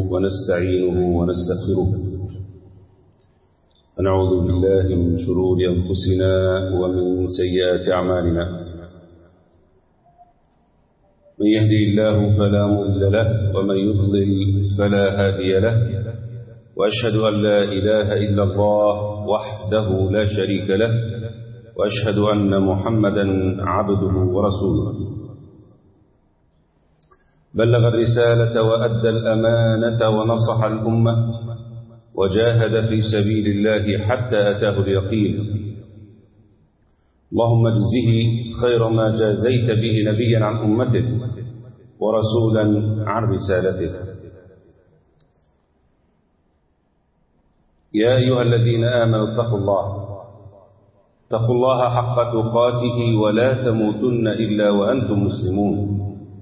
ونستعينه ونستغفره ونعوذ بالله من شرور أنفسنا ومن سيئات أعمالنا من يهدي الله فلا مضل له ومن يضلل فلا هادي له وأشهد أن لا إله إلا الله وحده لا شريك له وأشهد أن محمدا عبده ورسوله بلغ الرسالة وأدى الأمانة ونصح الأمة وجاهد في سبيل الله حتى أتاه اليقين اللهم اجزه خير ما جازيت به نبيا عن أمته ورسولا عن رسالته يا أيها الذين آمنوا اتقوا الله اتقوا الله حق تقاته ولا تموتن إلا وأنتم مسلمون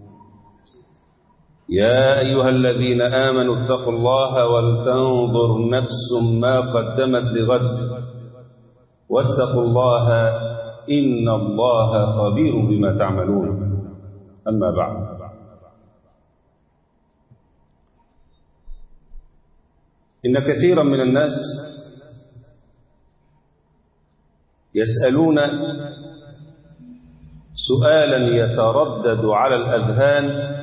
يا أيها الذين آمنوا اتقوا الله ولتنظر نفس ما قدمت لغد واتقوا الله إن الله خبير بما تعملون أما بعد إن كثيرا من الناس يسألون سؤالا يتردد على الأذهان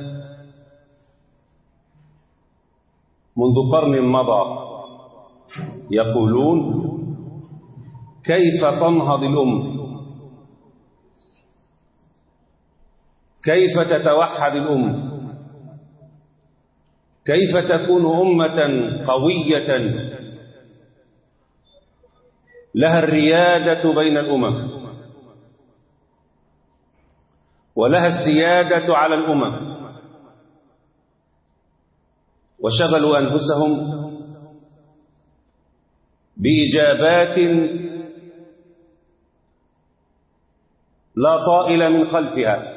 منذ قرن مضى يقولون كيف تنهض الأمة كيف تتوحد الأمة كيف تكون أمة قوية لها الريادة بين الأمم ولها السيادة على الأمم وشغلوا أنفسهم بإجابات لا طائل من خلفها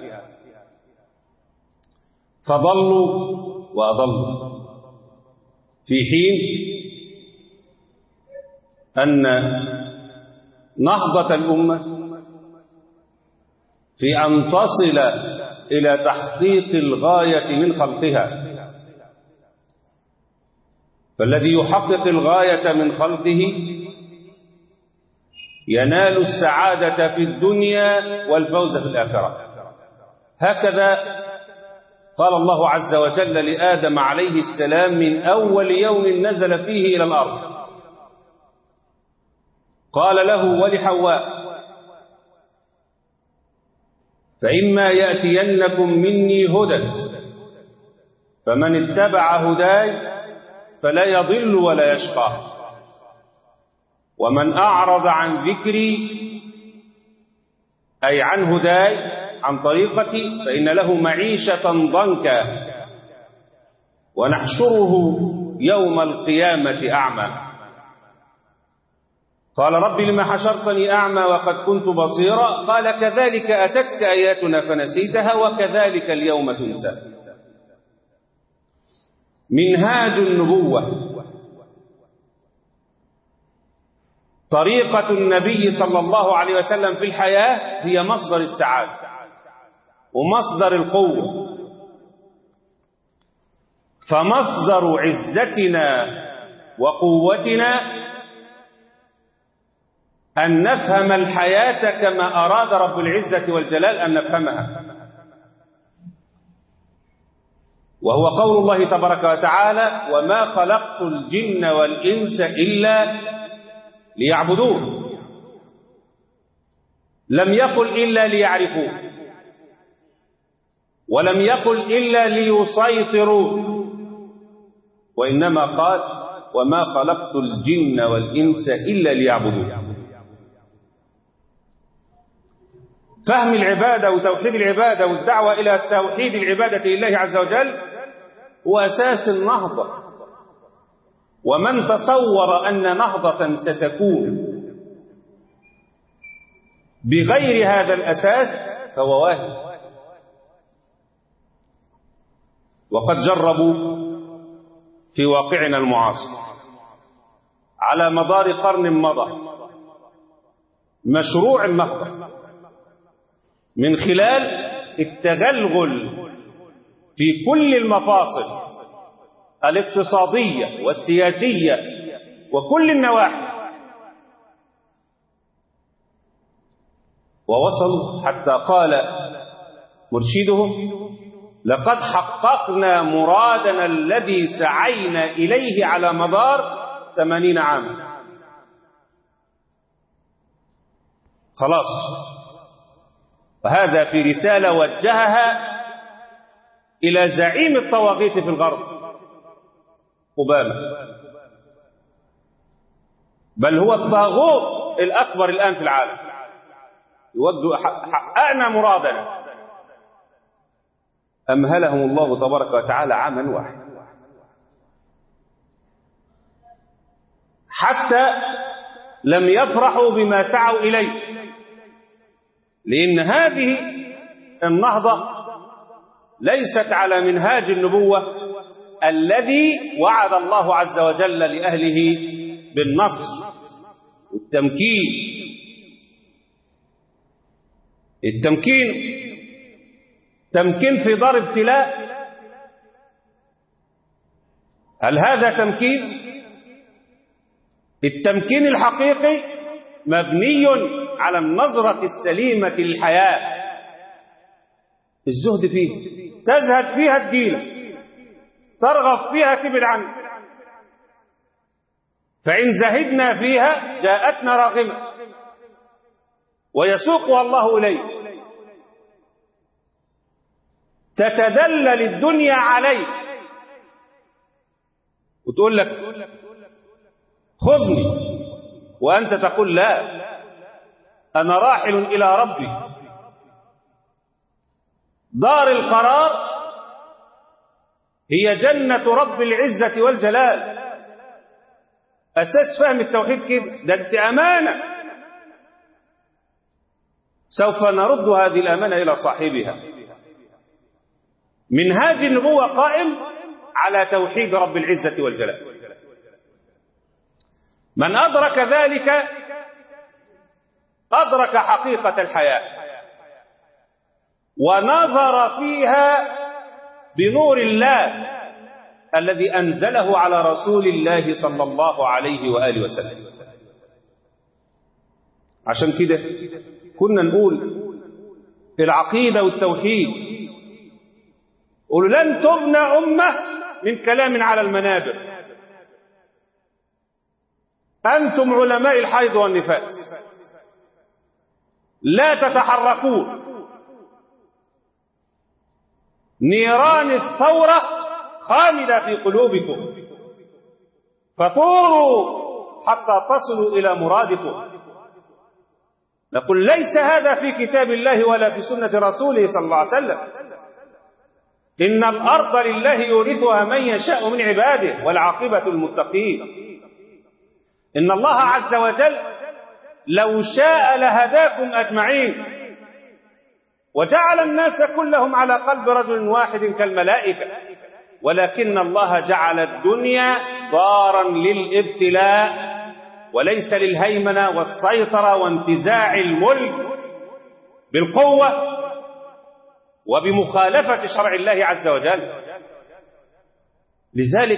فضلوا وأضلوا في حين أن نهضة الأمة في أن تصل إلى تحقيق الغاية من خلقها فالذي يحقق الغاية من خلقه ينال السعادة في الدنيا والفوز في الآخرة هكذا قال الله عز وجل لآدم عليه السلام من أول يوم نزل فيه إلى الأرض قال له ولحواء فإما يأتينكم مني هدى فمن اتبع هداي فلا يضل ولا يشقى ومن أعرض عن ذكري أي عن هداي عن طريقتي فإن له معيشة ضنكا ونحشره يوم القيامة أعمى قال رب لما حشرتني أعمى وقد كنت بصيرا قال كذلك أتتك آياتنا فنسيتها وكذلك اليوم تنسى منهاج النبوة طريقة النبي صلى الله عليه وسلم في الحياة هي مصدر السعادة ومصدر القوة فمصدر عزتنا وقوتنا أن نفهم الحياة كما أراد رب العزة والجلال أن نفهمها وهو قول الله تبارك وتعالى وما خلقت الجن والإنس إلا ليعبدون لم يقل إلا ليعرفون ولم يقل إلا ليسيطرون وإنما قال وما خلقت الجن والإنس إلا ليعبدون فهم العبادة وتوحيد العبادة والدعوة إلى توحيد العبادة لله عز وجل هو أساس النهضة ومن تصور أن نهضة ستكون بغير هذا الأساس فهو واهم وقد جربوا في واقعنا المعاصر على مدار قرن مضى مشروع النهضة من خلال التغلغل في كل المفاصل الاقتصادية والسياسية وكل النواحي ووصلوا حتى قال مرشدهم لقد حققنا مرادنا الذي سعينا إليه على مدار ثمانين عاما خلاص وهذا في رسالة وجهها إلى زعيم الطواغيت في الغرب أوباما بل هو الطاغوت الأكبر الآن في العالم يوجه حققنا مرادنا أمهلهم الله تبارك وتعالى عاما واحد حتى لم يفرحوا بما سعوا إليه لأن هذه النهضة ليست على منهاج النبوة الذي وعد الله عز وجل لأهله بالنصر والتمكين التمكين تمكين في دار ابتلاء هل هذا تمكين التمكين الحقيقي مبني على النظرة السليمة للحياة الزهد فيه تزهد فيها الدين ترغب فيها تبعد عنه فإن زهدنا فيها جاءتنا راغمة ويسوقها الله إليه تتدلل الدنيا عليك وتقول لك خذني وأنت تقول لا أنا راحل إلى ربي دار القرار هي جنة رب العزة والجلال أساس فهم التوحيد كده ده انت أمانة سوف نرد هذه الأمانة إلى صاحبها منهاج النبوة قائم على توحيد رب العزة والجلال من أدرك ذلك أدرك حقيقة الحياة ونظر فيها بنور الله الذي أنزله على رسول الله صلى الله عليه وآله وسلم عشان كده كنا نقول العقيدة والتوحيد قولوا لن تبنى أمة من كلام على المنابر أنتم علماء الحيض والنفاس لا تتحركون نيران الثورة خالدة في قلوبكم فطوروا حتى تصلوا إلى مرادكم نقول ليس هذا في كتاب الله ولا في سنة رسوله صلى الله عليه وسلم إن الأرض لله يورثها من يشاء من عباده والعاقبة المتقين إن الله عز وجل لو شاء لهداكم أجمعين وجعل الناس كلهم على قلب رجل واحد كالملائكة ولكن الله جعل الدنيا دارا للابتلاء وليس للهيمنة والسيطرة وانتزاع الملك بالقوة وبمخالفة شرع الله عز وجل لذلك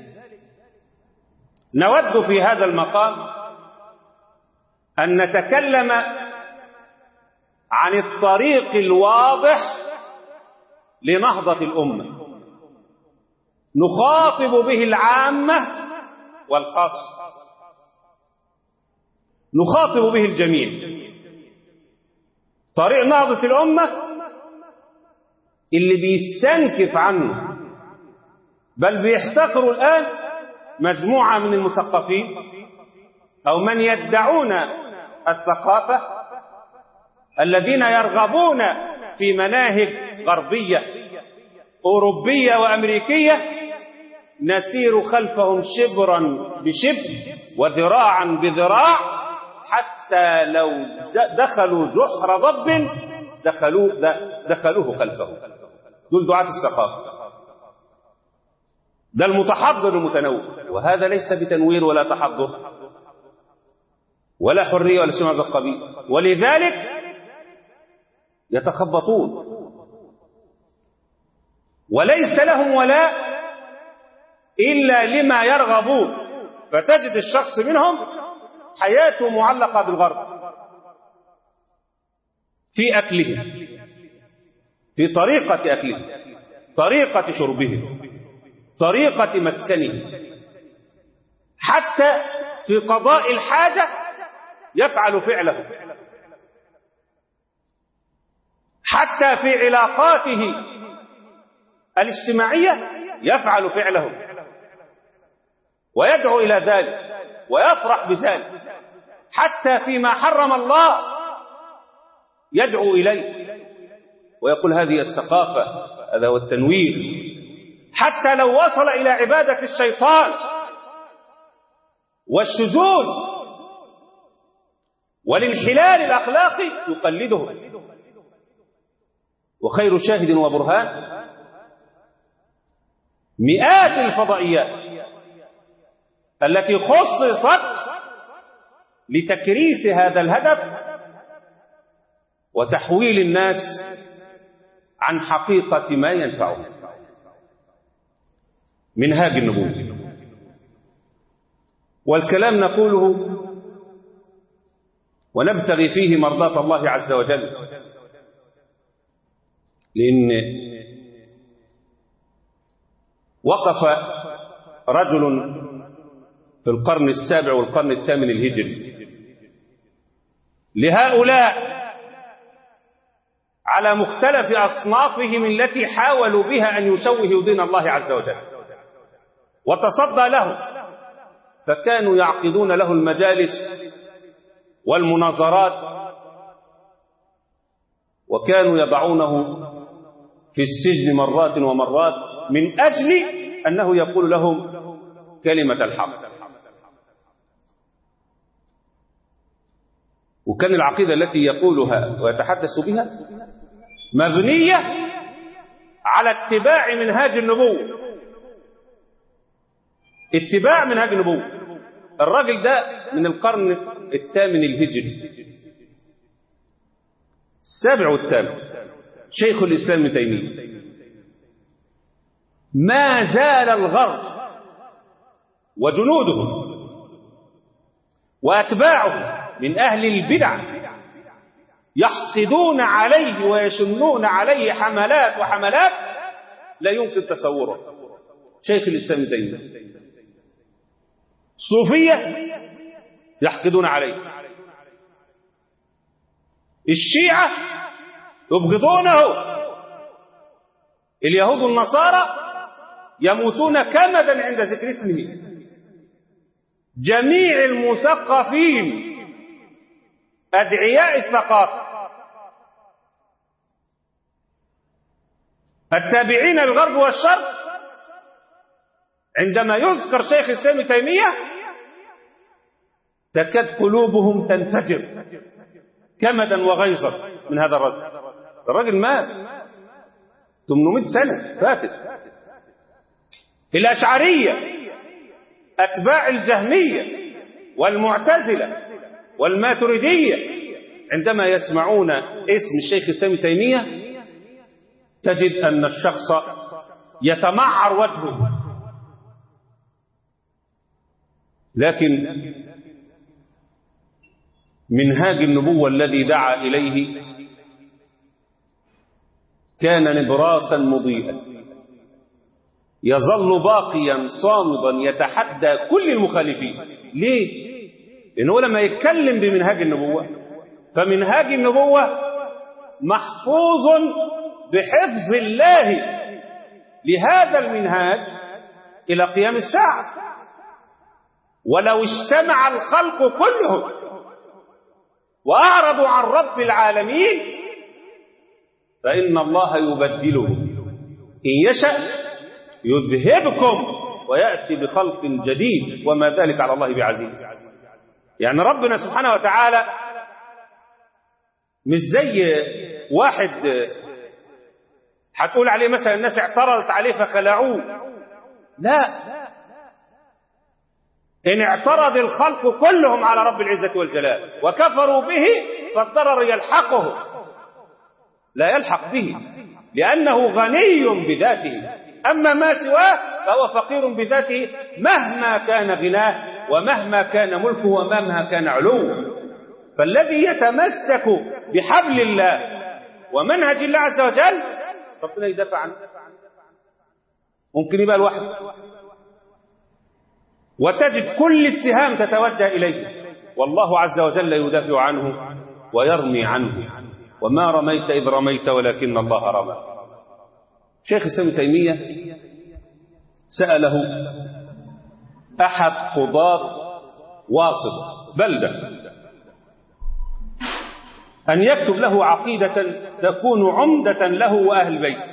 نود في هذا المقام أن نتكلم عن الطريق الواضح لنهضة الأمة نخاطب به العامة والخاصة نخاطب به الجميع طريق نهضة الأمة اللي بيستنكف عنه بل بيحتقروا الآن مجموعة من المثقفين أو من يدعون الثقافة الذين يرغبون في مناهج غربية أوروبية وأمريكية نسير خلفهم شبرا بشبر وذراعا بذراع حتى لو دخلوا جحر ضب دخلوه, دخلوه خلفه دول دعاة الثقافة ده المتحضر المتنوع وهذا ليس بتنوير ولا تحضر ولا حرية ولا شيء من هذا القبيل ولذلك يتخبطون وليس لهم ولاء إلا لما يرغبون فتجد الشخص منهم حياته معلقة بالغرب في أكلهم في طريقة أكلهم طريقة شربهم طريقة مسكنهم حتى في قضاء الحاجة يفعل فعله حتى في علاقاته الاجتماعية يفعل فعله ويدعو إلى ذلك ويفرح بذلك حتى فيما حرم الله يدعو إليه ويقول هذه الثقافة هذا هو التنوير حتى لو وصل إلى عبادة الشيطان والشذوذ والانحلال الأخلاقي يقلده وخير شاهد وبرهان مئات الفضائيات التي خصصت لتكريس هذا الهدف وتحويل الناس عن حقيقة ما ينفعهم منهاج النبوة والكلام نقوله ونبتغي فيه مرضاة الله عز وجل لأن وقف رجل في القرن السابع والقرن الثامن الهجري لهؤلاء على مختلف أصنافهم التي حاولوا بها أن يشوهوا دين الله عز وجل وتصدى له فكانوا يعقدون له المجالس والمناظرات وكانوا يضعونه في السجن مرات ومرات من أجل أنه يقول لهم كلمة الحق وكان العقيدة التي يقولها ويتحدث بها مبنية على اتباع منهاج النبوة اتباع منهاج النبوة الراجل ده من القرن الثامن الهجري السابع والثامن شيخ الإسلام ابن تيمية ما زال الغرب وجنودهم وأتباعهم من أهل البدع يحقدون عليه ويشنون عليه حملات وحملات لا يمكن تصوره شيخ الإسلام ابن تيمية صوفية يحقدون عليه الشيعة يبغضونه اليهود والنصارى يموتون كمدا عند ذكر اسمه جميع المثقفين أدعياء الثقافة التابعين للغرب والشرق عندما يذكر شيخ الإسلام تيمية تكاد قلوبهم تنفجر كمدا وغيظا من هذا الرجل الرجل مات 800 سنة فاتت الأشعرية أتباع الجهمية والمعتزلة والماتريدية عندما يسمعون اسم الشيخ الإسلام تيمية تجد أن الشخص يتمعر وجهه لكن منهاج النبوة الذي دعا إليه كان نبراسا مضيئا يظل باقيا صامدا يتحدى كل المخالفين ليه؟ لأنه لما يتكلم بمنهاج النبوة فمنهاج النبوة محفوظ بحفظ الله لهذا المنهاج إلى قيام الساعة ولو اجتمع الخلق كلهم وأعرضوا عن رب العالمين فإن الله يبدله إن يشأ يذهبكم ويأتي بخلق جديد وما ذلك على الله بعزيز يعني ربنا سبحانه وتعالى مش زي واحد هتقول عليه مثلا الناس اعترضت عليه فخلعوه لا إن اعترض الخلق كلهم على رب العزة والجلال وكفروا به فالضرر يلحقه لا يلحق به لأنه غني بذاته أما ما سواه فهو فقير بذاته مهما كان غناه ومهما كان ملكه ومهما كان علوه فالذي يتمسك بحبل الله ومنهج الله عز وجل ربنا يدافع عنه ممكن يبقى لوحده وتجد كل السهام تتوجه إليه والله عز وجل يدافع عنه ويرمي عنه وما رميت إذ رميت ولكن الله رمى شيخ الإسلام تيمية سأله أحد قضاة واصف بلدة أن يكتب له عقيدة تكون عمدة له وأهل بيت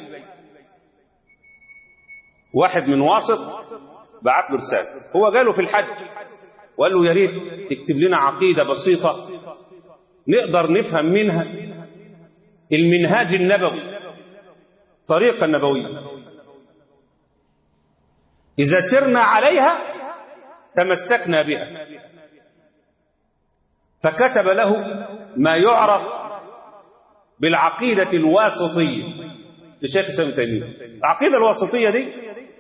واحد من واسط بعت له رسالة هو قاله في الحج وقال له يا ريت تكتب لنا عقيدة بسيطة نقدر نفهم منها المنهاج النبوي طريقة النبوية إذا سرنا عليها تمسكنا بها فكتب له ما يعرف بالعقيدة الواسطية لشيخ الإسلام تيمية العقيدة الواسطية دي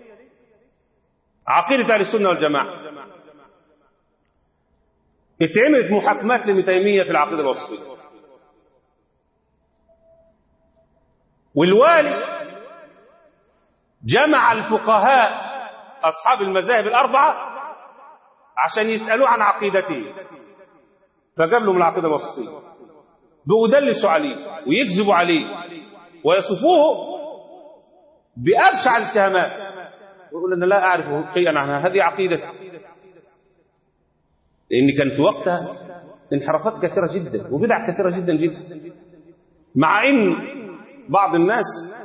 عقيدة أهل السنة والجماعة اتعملت محاكمات لابن تيمية في العقيدة الواسطية والوالي جمع الفقهاء أصحاب المذاهب الأربعة عشان يسألوه عن عقيدته فجاب لهم العقيدة الوسطية بيدلسوا عليه ويكذبوا عليه ويصفوه بأبشع الاتهامات ويقول أنا لا أعرف شيئا عنها هذه عقيدة لأن كان في وقتها انحرافات كثيرة جدا وبدع كثيرة جدا جدا مع إن بعض الناس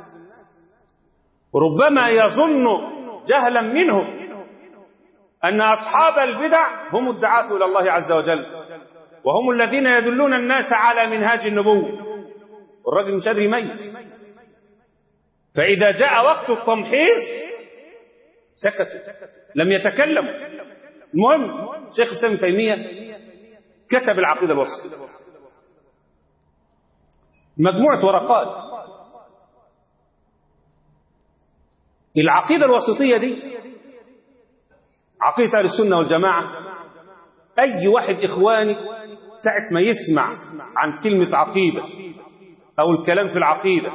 ربما يظن جهلا منه أن أصحاب البدع هم الدعاة إلى الله عز وجل وهم الذين يدلون الناس على منهاج النبوة والرجل مش قادر يميز فإذا جاء وقت التمحيص سكتوا لم يتكلموا المهم شيخ الإسلام تيمية كتب العقيدة الوسطية مجموعة ورقات العقيدة الوسطية دي عقيدة أهل السنة والجماعة أي واحد إخواني ساعة ما يسمع عن كلمة عقيدة أو الكلام في العقيدة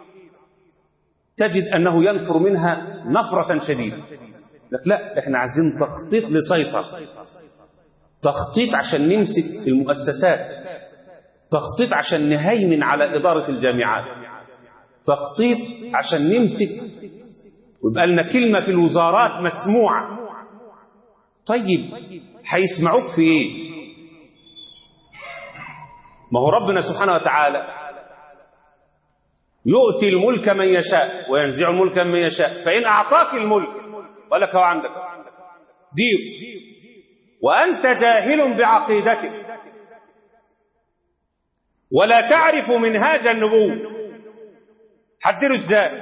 تجد أنه ينفر منها نفرة شديدة لك لا احنا عايزين تخطيط لسيطر تخطيط عشان نمسك المؤسسات تخطيط عشان نهيمن على إدارة الجامعات تخطيط عشان نمسك ويبقى لنا كلمة في الوزارات مسموعة طيب هيسمعوك في ايه ما هو ربنا سبحانه وتعالى يؤتي الملك من يشاء وينزع الملك من يشاء فإن أعطاك الملك ولك هو عندك دير وأنت جاهل بعقيدتك ولا تعرف منهاج النبوة حدره ازاي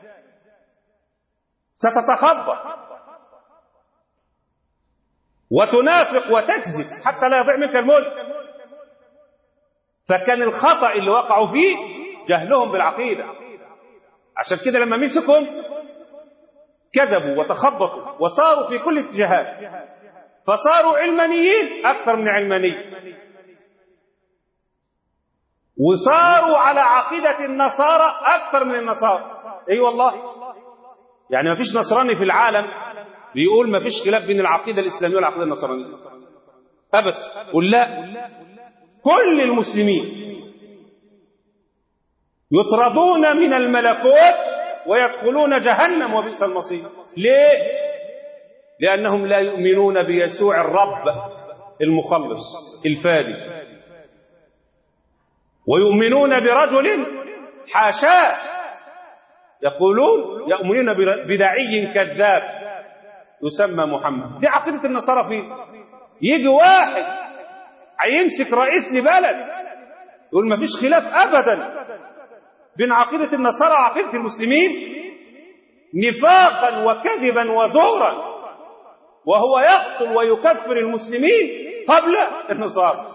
ستتخبط وتنافق وتكذب حتى لا يضيع منك الملك فكان الخطأ اللي وقعوا فيه جهلهم بالعقيدة عشان كده لما مسكهم كذبوا وتخبطوا وصاروا في كل اتجاهات فصاروا علمانيين أكثر من علماني وصاروا على عقيدة النصارى أكثر من النصارى أي أيوة والله يعني ما فيش نصراني في العالم بيقول ما فيش خلاف بين العقيدة الإسلامية والعقيدة النصرانية أبدا قل لا كل المسلمين يطردون من الملكوت ويدخلون جهنم وبئس المصير ليه لأنهم لا يؤمنون بيسوع الرب المخلص الفادي ويؤمنون برجل حاشاه يقولون يؤمنون بدعي كذاب يسمى محمد دي عقيدة النصارى فيه يجي واحد هيمسك رئيس لبلد يقول ما فيش خلاف أبدا بين عقيدة النصارى وعقيدة المسلمين نفاقا وكذبا وزورا وهو يقتل ويكفر المسلمين قبل النصارى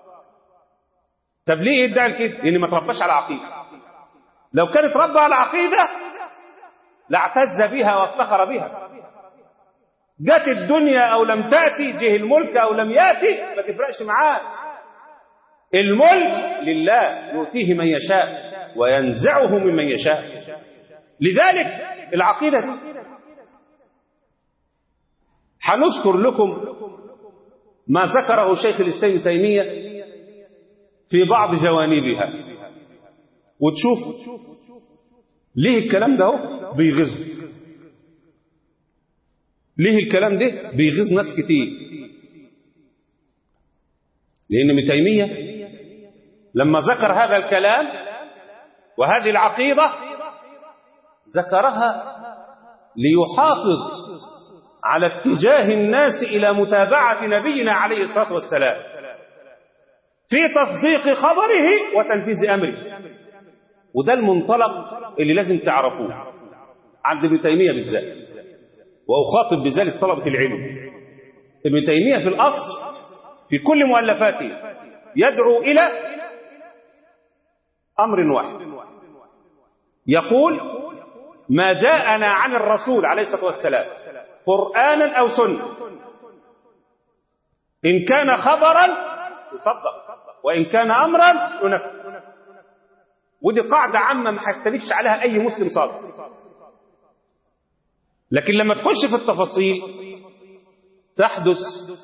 طب ليه يدعي كده؟ لأن ما ترباش على عقيدة لو كان اتربى على عقيدة لاعتز بها وافتخر بها جت الدنيا او لم تاتي جه الملك او لم ياتي ما تفرقش معاه الملك لله يؤتيه من يشاء وينزعه ممن يشاء لذلك العقيده دي هنذكر لكم ما ذكره شيخ الاسلام ابن تيميه في بعض جوانبها وتشوف ليه الكلام ده اهو بيغيظ ليه الكلام ده بيغيظ ناس كتير لان ابن تيميه لما ذكر هذا الكلام وهذه العقيده ذكرها ليحافظ على اتجاه الناس الى متابعه نبينا عليه الصلاه والسلام في تصديق خبره وتنفيذ امره وده المنطلق اللي لازم تعرفوه عند ابن تيميه بالذات واخاطب بذلك طلبه العلم ابن تيميه في الاصل في كل مؤلفاته يدعو الى امر واحد يقول ما جاءنا عن الرسول عليه الصلاه والسلام قرانا او سنه ان كان خبرا يصدق وان كان امرا ينفذ ودي قاعده عامه ما هيختلفش عليها اي مسلم صادق لكن لما تخش في التفاصيل تحدث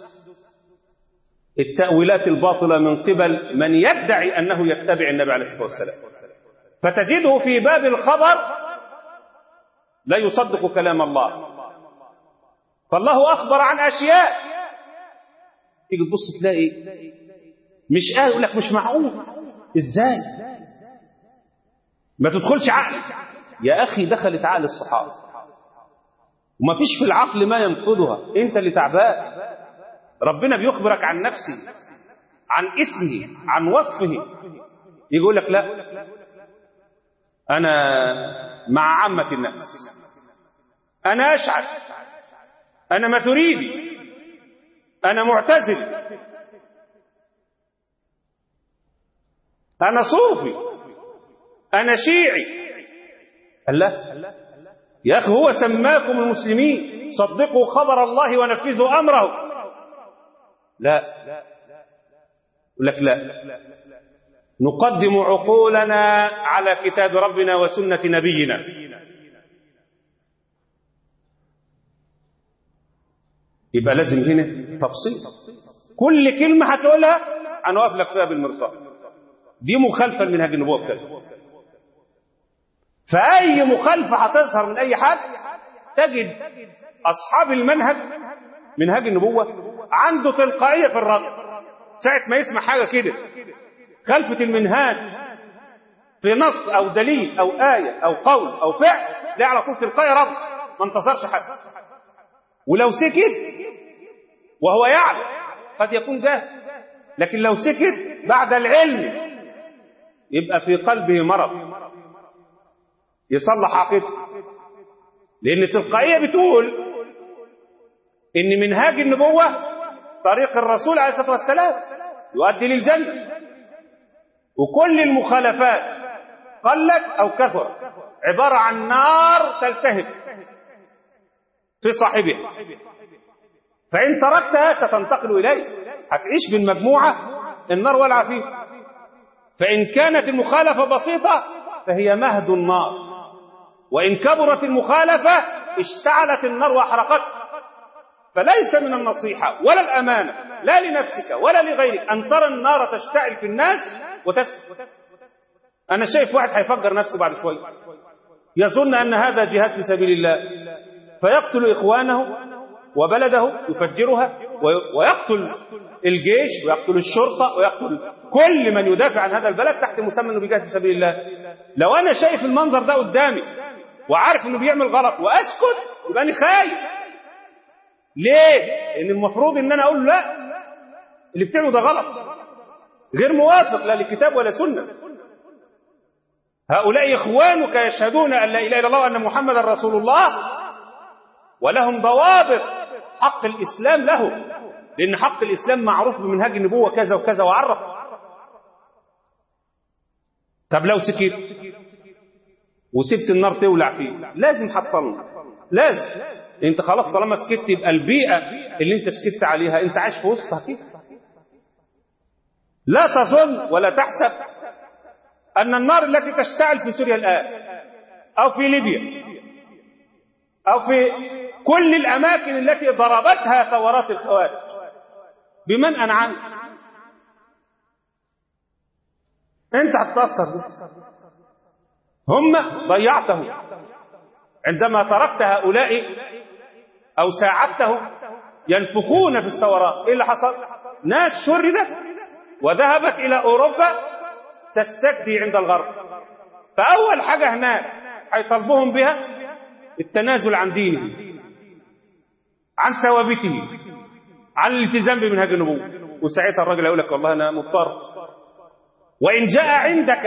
التأويلات الباطلة من قبل من يدعي أنه يتبع النبي عليه الصلاة والسلام فتجده في باب الخبر لا يصدق كلام الله فالله أخبر عن أشياء تيجي تبص تلاقي مش قال يقول لك مش معقول ازاي ما تدخلش عقل يا أخي دخلت عقل الصحابة وما فيش في العقل ما ينقضها انت اللي تعبان ربنا بيخبرك عن نفسه عن اسمه عن وصفه يقول لك لا انا مع عامة الناس انا اشعر انا ماتريدي انا معتزل انا صوفي انا شيعي قال لا يا اخي هو سماكم المسلمين صدقوا خبر الله ونفذوا امره لا يقول لك لا نقدم عقولنا على كتاب ربنا وسنة نبينا يبقى لازم هنا تفصيل كل كلمة هتقولها هنوقف لك فيها بالمرصاد دي مخالفة لمنهج النبوة كذا فأي مخالفة هتظهر من أي حد تجد أصحاب المنهج منهج النبوة عنده تلقائية في الرد ساعة ما يسمع حاجة كده خلفة المنهاج في نص أو دليل أو آية أو قول أو فعل لا على طول تلقائي رد ما انتصرش حد ولو سكت وهو يعلم قد يكون جاهل لكن لو سكت بعد العلم يبقى في قلبه مرض يصلح عقيدته لأن التلقائية بتقول إن منهاج النبوة طريق الرسول عليه الصلاة والسلام يؤدي للجنة وكل المخالفات قلت أو كثرت عبارة عن نار تلتهب في صاحبها فإن تركتها ستنتقل إليه هتعيش بالمجموعة النار ولع فيه فإن كانت المخالفة بسيطة فهي مهد النار وإن كبرت المخالفة اشتعلت النار وأحرقتها فليس من النصيحة ولا الأمانة لا لنفسك ولا لغيرك أن ترى النار تشتعل في الناس وتسكت أنا شايف واحد هيفجر نفسه بعد شوية يظن أن هذا جهاد في سبيل الله فيقتل إخوانه وبلده يفجرها ويقتل الجيش ويقتل الشرطة ويقتل كل من يدافع عن هذا البلد تحت مسمى انه بيجاهد في سبيل الله لو انا شايف المنظر ده قدامي وعارف انه بيعمل غلط واسكت يبقى انا خايف ليه لان المفروض ان انا اقول لا اللي بتعمله ده غلط غير موافق لا لكتاب ولا سنه هؤلاء اخوانك يشهدون ان لا اله الا الله وان محمدا رسول الله ولهم ضوابط حق الاسلام له لان حق الاسلام معروف بمنهاج النبوه كذا وكذا وعرف طب لو سكت وسبت النار تولع فيه لازم هتطلع لازم انت خلاص طالما سكت يبقى البيئة اللي انت سكت عليها انت عايش في وسطها كده لا تظن ولا تحسب أن النار التي تشتعل في سوريا الآن أو في ليبيا أو في كل الأماكن التي ضربتها ثورات الخوارج بمن عنك أنت هتتأثر به هم ضيعته عندما تركت هؤلاء أو ساعدته ينفخون في الثورات إيه اللي حصل ناس شردت وذهبت إلى أوروبا تستجدي عند الغرب فأول حاجة هناك هيطالبوهم بها التنازل عن دينه عن ثوابته عن الالتزام بمنهج النبوة وساعتها الراجل يقول لك والله أنا مضطر وإن جاء عندك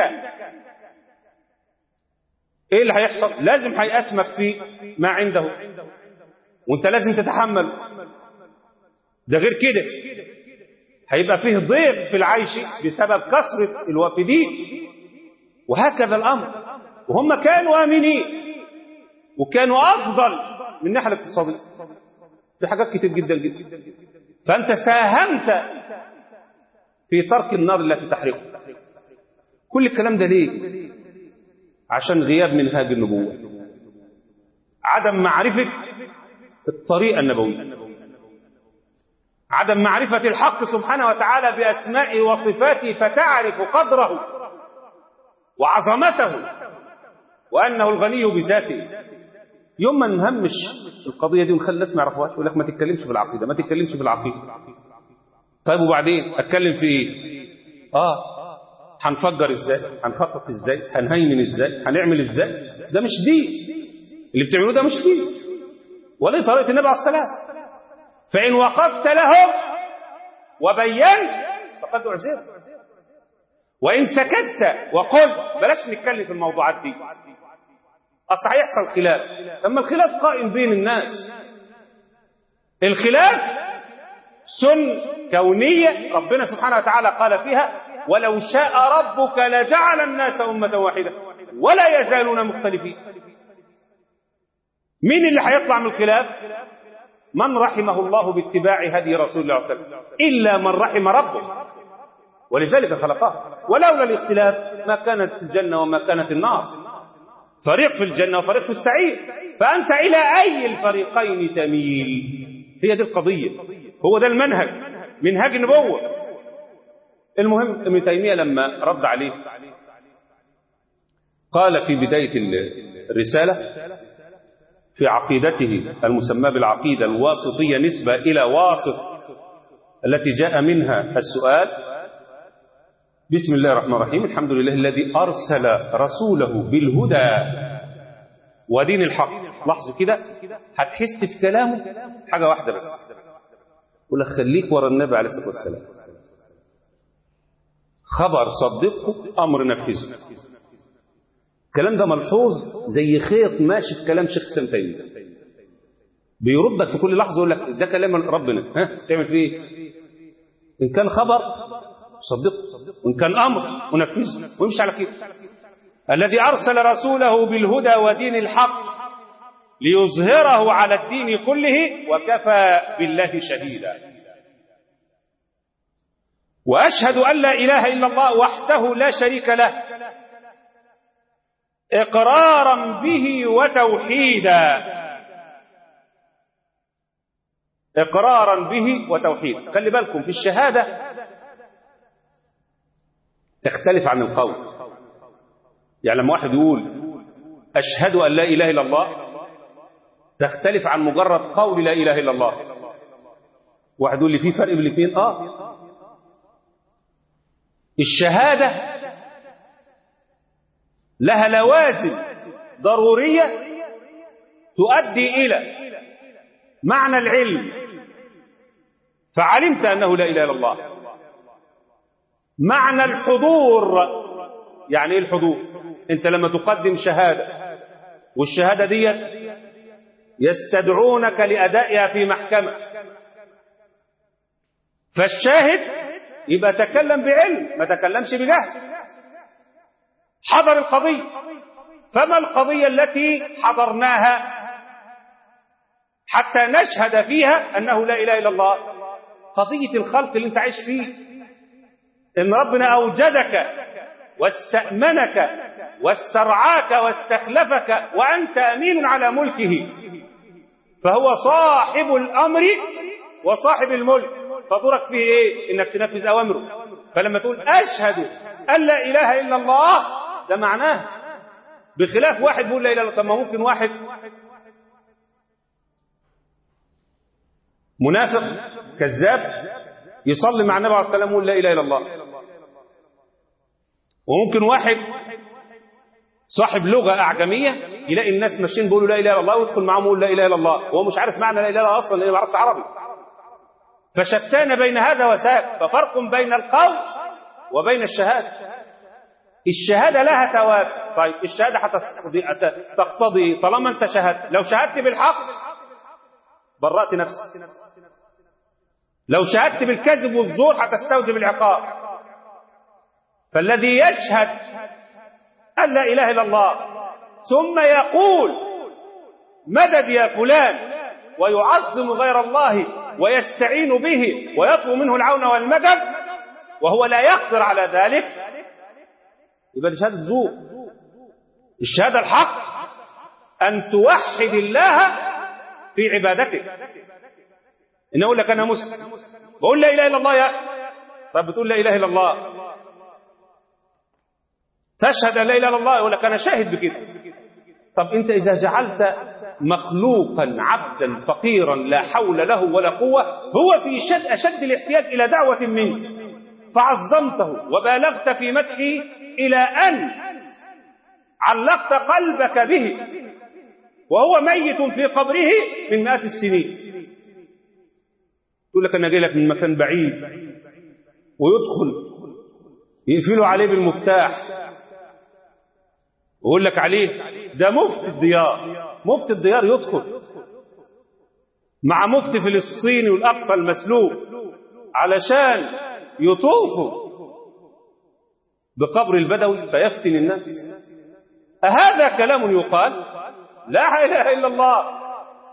إيه اللي هيحصل لازم هيأسمك في ما عنده وانت لازم تتحمل ده غير كده هيبقى فيه ضيق في العيش بسبب كثرة الوافدين وهكذا الأمر وهم كانوا آمنين وكانوا أفضل من الناحية الاقتصادية في حاجات كتير جدا جدا فأنت ساهمت في ترك النار التي تحرقه كل الكلام ده ليه عشان غياب منهاج النبوة عدم معرفة الطريقة النبوية عدم معرفة الحق سبحانه وتعالى بأسمائه وصفاته فتعرف قدره وعظمته وأنه الغني بذاته يوم ما نهمش القضية دي ونخلي الناس ما يعرفوهاش يقول لك ما تتكلمش في العقيدة ما تتكلمش في العقيدة طيب وبعدين أتكلم في إيه؟ آه هنفجر إزاي هنخطط إزاي هنهيمن إزاي هنعمل إزاي ده مش دين اللي بتعملوه ده مش دين ولا طريقة النبي عليه السلام فإن وقفت لهم وبينت فقد أعزرت وإن سكت وقلت بلاش نتكلم في الموضوعات دي أصل هيحصل خلاف أما الخلاف قائم بين الناس الخلاف سن كونية ربنا سبحانه وتعالى قال فيها ولو شاء ربك لجعل الناس أمة واحدة ولا يزالون مختلفين مين اللي هيطلع من الخلاف من رحمه الله باتباع هدي رسول الله صلى الله عليه وسلم إلا من رحم ربه ولذلك خلقه ولولا الاختلاف ما كانت الجنة وما كانت النار فريق في الجنة وفريق في السعير فأنت إلى أي الفريقين تميل هي دي القضية هو ده المنهج منهج النبوة المهم ابن تيمية لما رد عليه قال في بداية الرسالة في عقيدته المسمى بالعقيدة الواسطية نسبة إلى واسط التي جاء منها السؤال بسم الله الرحمن الرحيم الحمد لله الذي أرسل رسوله بالهدى ودين الحق لاحظوا كده هتحس في كلامه حاجة واحدة بس يقول لك خليك ورا النبي عليه الصلاة والسلام خبر صدقه أمر نفذه الكلام ده ملحوظ زي خيط ماشي في كلام شيخ سام تيميه بيردك في كل لحظه يقول لك ده كلام ربنا ها تعمل فيه ايه ان كان خبر صدقه وان كان امر ونفذه ويمشي على كده الذي ارسل رسوله بالهدى ودين الحق ليظهره على الدين كله وكفى بالله شهيدا واشهد ان لا اله الا الله وحده لا شريك له إقرارا به وتوحيدا إقرارا به وتوحيدا خلي بالكم في الشهادة تختلف عن القول يعني لما واحد يقول أشهد أن لا إله إلا الله تختلف عن مجرد قول لا إله إلا الله واحد يقول لي في فرق بين الاثنين آه الشهادة لها لوازم ضرورية تؤدي إلى معنى العلم فعلمت أنه لا إله إلا الله معنى الحضور يعني إيه الحضور أنت لما تقدم شهادة والشهادة دي يستدعونك لأدائها في محكمة فالشاهد يبقى تكلم بعلم ما تكلمش بجهل حضر القضية فما القضية التي حضرناها حتى نشهد فيها أنه لا إله إلا الله قضية الخلق اللي انت عايش فيه إن ربنا أوجدك واستأمنك واسترعاك واستخلفك وأنت أمين على ملكه فهو صاحب الأمر وصاحب الملك فدورك فيه إيه إنك تنفذ أوامره فلما تقول أشهد أن لا إله إلا الله ده معناه بخلاف واحد بيقول لا إله إلا الله طب ما ممكن واحد منافق كذاب يصلي مع النبي عليه الصلاة والسلام ويقول لا إله إلا الله وممكن واحد صاحب لغة أعجمية يلاقي الناس ماشيين بيقولوا لا إله إلا الله ويدخل معاهم يقول لا إله إلا الله وهو مش عارف معنى لا إله إلا الله أصلا لأنه ما يعرفش عربي فشتان بين هذا وذاك ففرق بين القول وبين الشهادة الشهادة لها ثواب طيب الشهادة هتقتضي تقتضي طالما أنت شهدت لو شهدت بالحق برأت نفسك لو شهدت بالكذب والزور هتستوجب العقاب فالذي يشهد أن لا إله إلا الله ثم يقول مدد يا فلان ويعظم غير الله ويستعين به ويطلب منه العون والمدد وهو لا يقدر على ذلك يبقى دي شهادة زور الشهادة الحق أن توحد الله في عبادتك إن أقول لك أنا مسلم بقول لا إله إلا الله يا طب بتقول لا إله إلا الله تشهد أن لا إله إلا الله يقول لك أنا شاهد بكده طب أنت إذا جعلت مخلوقا عبدا فقيرا لا حول له ولا قوة هو في شد أشد الاحتياج إلى دعوة منك فعظمته وبالغت في مدحه إلى أن علقت قلبك به وهو ميت في قبره من مئات السنين يقول لك أنا جاي لك من مكان بعيد ويدخل يقفلوا عليه بالمفتاح ويقول لك عليه ده مفتي الديار مفتي الديار يدخل مع مفتي فلسطيني والأقصى المسلوب علشان يطوفوا بقبر البدوي فيفتن الناس أهذا كلام يقال لا إله إلا الله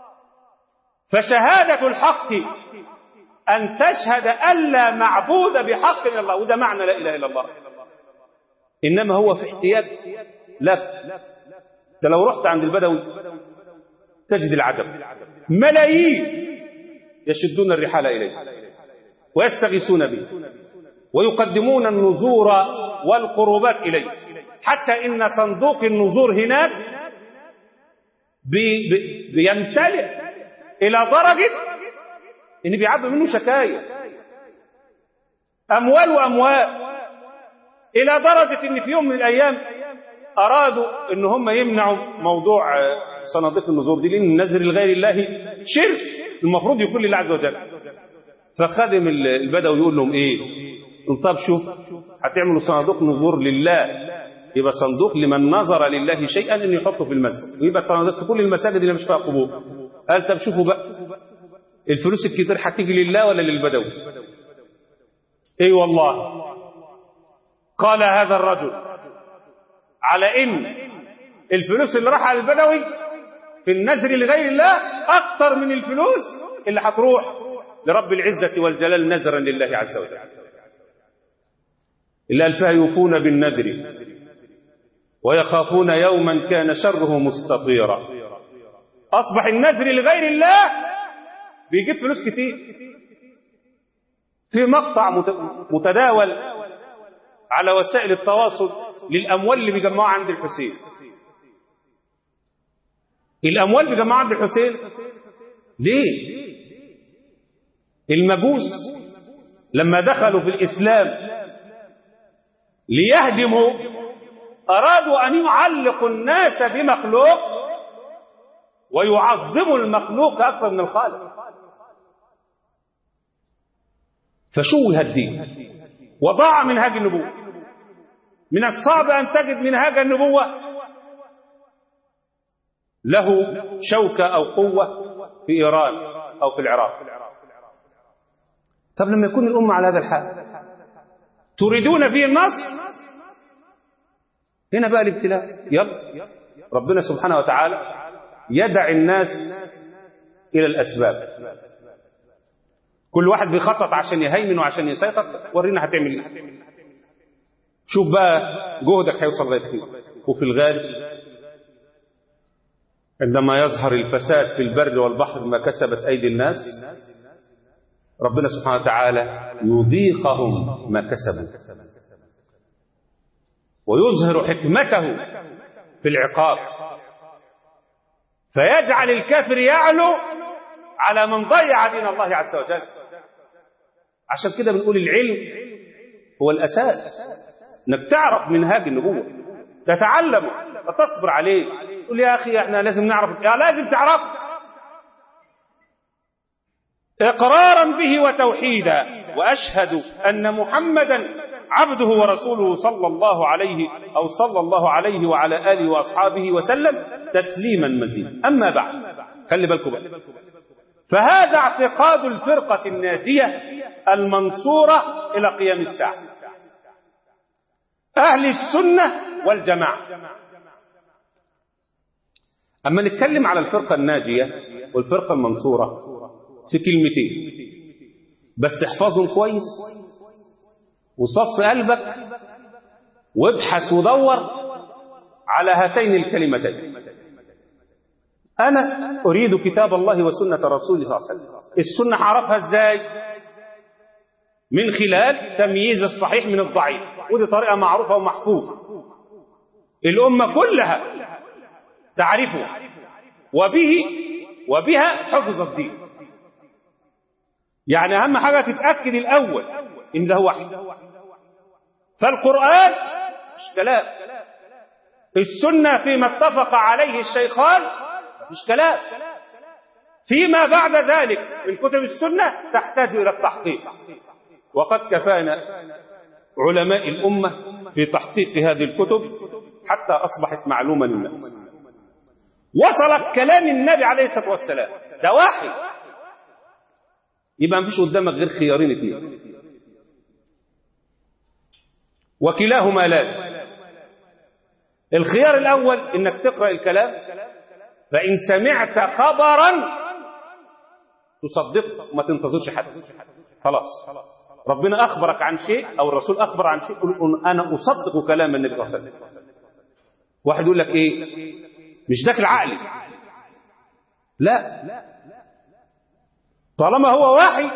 فشهادة الحق أن تشهد أن لا معبود بحق إلا الله وده معنى لا إله إلا الله إنما هو في احتياج لك ده لو رحت عند البدوي تجد العجب ملايين يشدون الرحال إليه ويستغيثون به ويقدمون النذور والقربات إليه حتى إن صندوق النذور هناك بي بي بيمتلئ إلى درجة إن بيعبي منه شكاية أموال وأموال إلى درجة إن في يوم من الأيام أرادوا إن هم يمنعوا موضوع صناديق النذور دي لأن النذر لغير الله شرك المفروض يكون لله عز وجل فخادم البدوي يقول لهم إيه طب شوف هتعملوا صناديق نذور لله يبقى صندوق لمن نظر لله شيئا ان يحطه في المسجد ويبقى صناديق في كل المساجد اللي مش فيها قبور قال طب شوفوا بقى الفلوس الكتير هتيجي لله ولا للبدوي اي أيوة والله قال هذا الرجل على ان الفلوس اللي راح على البدوي في النذر لغير الله اكثر من الفلوس اللي هتروح لرب العزه والجلال نذرا لله عز وجل إلا ألفها يوفون بالنذر ويخافون يوما كان شره مستطيرا أصبح النذر لغير الله بيجيب فلوس كتير في مقطع متداول على وسائل التواصل للأموال اللي بيجمعوها عند الحسين الأموال بيجمعوها عند الحسين ليه المجوس لما دخلوا في الإسلام ليهدموا أرادوا أن يعلقوا الناس بمخلوق ويعظموا المخلوق أكثر من الخالق فشوه الدين وضاع منهاج النبوة من الصعب أن تجد منهاج النبوة له شوكة أو قوة في إيران أو في العراق طب لما يكون الأمة على هذا الحال تريدون فيه النصر هنا بقى الابتلاء يلا ربنا سبحانه وتعالى يدع الناس إلى الأسباب كل واحد بيخطط عشان يهيمن وعشان يسيطر ورينا هتعمل ايه شوف بقى جهدك هيوصل لغايه فين وفي الغالب عندما يظهر الفساد في البر والبحر بما كسبت أيدي الناس ربنا سبحانه وتعالى يذيقهم ما كسبوا ويظهر حكمته في العقاب فيجعل الكافر يعلو على من ضيع دين الله عز وجل عشان كده بنقول العلم هو الأساس انك تعرف منهاج النبوة تتعلمه وتصبر عليه تقول يا أخي احنا لازم نعرف يا لازم تعرف إقرارا به وتوحيدا وأشهد أن محمدا عبده ورسوله صلى الله عليه أو صلى الله عليه وعلى آله وأصحابه وسلم تسليما مزيدا أما بعد خلي بالكم بقى فهذا اعتقاد الفرقة الناجية المنصورة إلى قيام الساعة أهل السنة والجماعة أما نتكلم على الفرقة الناجية والفرقة المنصورة في كلمتين بس احفظهم كويس وصف قلبك وابحث ودور على هاتين الكلمتين أنا أريد كتاب الله وسنة رسوله صلى الله عليه وسلم السنة هعرفها إزاي من خلال تمييز الصحيح من الضعيف ودي طريقة معروفة ومحفوظة الأمة كلها تعرفه وبه وبها حفظ الدين يعني أهم حاجة تتأكد الأول إن ده وحي فالقرآن مش كلام السنة فيما اتفق عليه الشيخان مش كلام فيما بعد ذلك من كتب السنة تحتاج إلى التحقيق وقد كفانا علماء الأمة في تحقيق هذه الكتب حتى أصبحت معلومة للناس وصلت كلام النبي عليه الصلاة والسلام ده واحد يبقى مفيش قدامك غير خيارين اثنين وكلاهما لازم الخيار الأول إنك تقرأ الكلام فإن سمعت خبرا تصدقه وما تنتظرش حد خلاص ربنا أخبرك عن شيء أو الرسول أخبر عن شيء قل أنا أصدق كلام النبي صلى الله عليه وسلم واحد يقول لك إيه مش داخل عقلي لا طالما هو وحي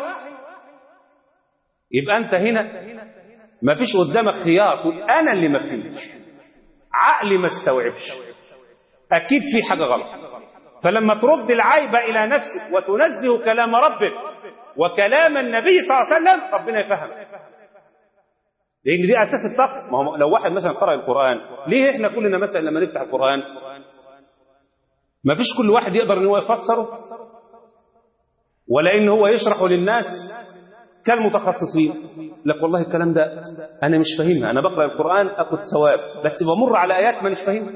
يبقى أنت هنا ما فيش قدامك خيار تقول أنا اللي ما فهمتش عقلي ما استوعبش أكيد في حاجة غلط فلما ترد العيب إلى نفسك وتنزه كلام ربك وكلام النبي صلى الله عليه وسلم ربنا يفهم لأن دي أساس التقوى ما هو لو واحد مثلا قرأ القرآن ليه إحنا كلنا مثلا لما نفتح القرآن ما فيش كل واحد يقدر ان هو يفسره ولا ان هو يشرحه للناس كالمتخصصين لك والله الكلام ده انا مش فاهمها انا بقرا القران اخد ثواب بس بمر على ايات مانيش فاهمها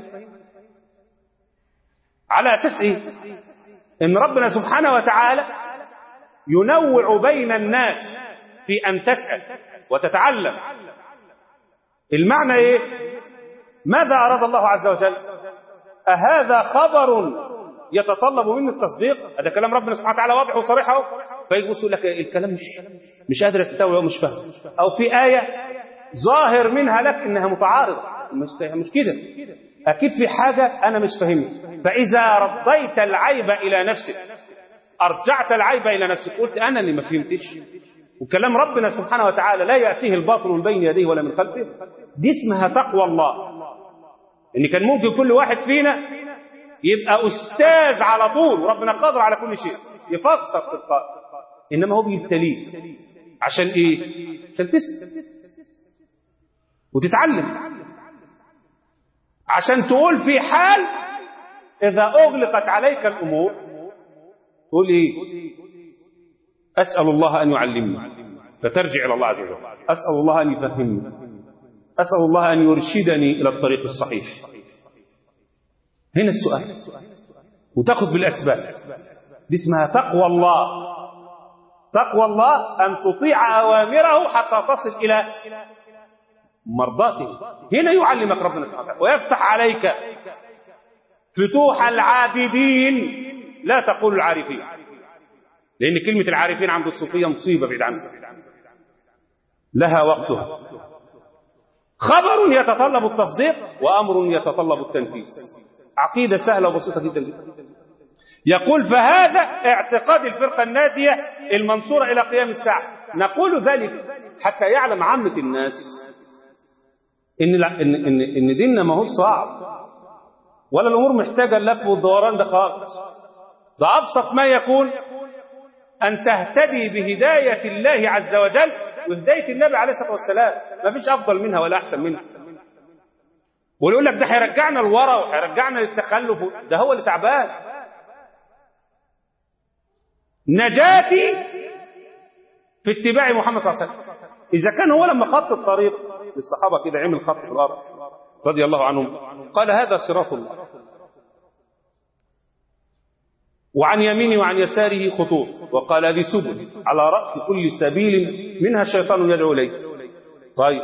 على اساس ايه ان ربنا سبحانه وتعالى ينوع بين الناس في ان تسال وتتعلم المعنى ايه ماذا اراد الله عز وجل أهذا خبر يتطلب مني التصديق هذا كلام ربنا سبحانه وتعالى واضح وصريح اهو فيجي يقول لك الكلام مش مش قادر استوعب ومش فاهم او في آية ظاهر منها لك انها متعارضة مش مش كده اكيد في حاجة انا مش فاهمها فاذا رديت العيب الى نفسك ارجعت العيب الى نفسك قلت انا اللي ما فهمتش وكلام ربنا سبحانه وتعالى لا يأتيه الباطل من بين يديه ولا من خلفه دي اسمها تقوى الله ان كان ممكن كل واحد فينا يبقى استاذ على طول وربنا قادر على كل شيء يفسر تلقائي انما هو بيبتليك عشان ايه عشان تسال وتتعلم عشان تقول في حال اذا اغلقت عليك الامور تقول ايه اسال الله ان يعلمني فترجع الى الله عز وجل اسال الله ان يفهمني أسأل الله أن يرشدني إلى الطريق الصحيح هنا السؤال وتأخذ بالأسباب دي اسمها تقوى الله تقوى الله أن تطيع أوامره حتى تصل إلى مرضاته هنا يعلمك ربنا سبحانه وتعالى ويفتح عليك فتوح العابدين لا تقول العارفين لأن كلمة العارفين عند الصوفية مصيبة بعيد عنها لها وقتها خبر يتطلب التصديق وأمر يتطلب التنفيذ عقيدة سهلة وبسيطة جدا جدا يقول فهذا اعتقاد الفرقة الناجية المنصورة إلى قيام الساعة نقول ذلك حتى يعلم عامة الناس إن, إن, إن, إن ديننا ما هو صعب ولا الأمور محتاجة اللف والدوران ده خالص ده أبسط ما يكون أن تهتدي بهداية الله عز وجل وهداية النبي عليه الصلاة والسلام ما فيش أفضل منها ولا أحسن منها ويقول لك ده هيرجعنا لورا وهيرجعنا للتخلف ده هو اللي تعبان نجاتي في اتباع محمد صلى الله عليه وسلم إذا كان هو لما خط الطريق للصحابة كده عمل خط في الأرض رضي الله عنهم قال هذا صراط الله وعن يمينه وعن يساره خطوط وقال هذه سبل على رأس كل سبيل منها الشيطان يدعو إليه طيب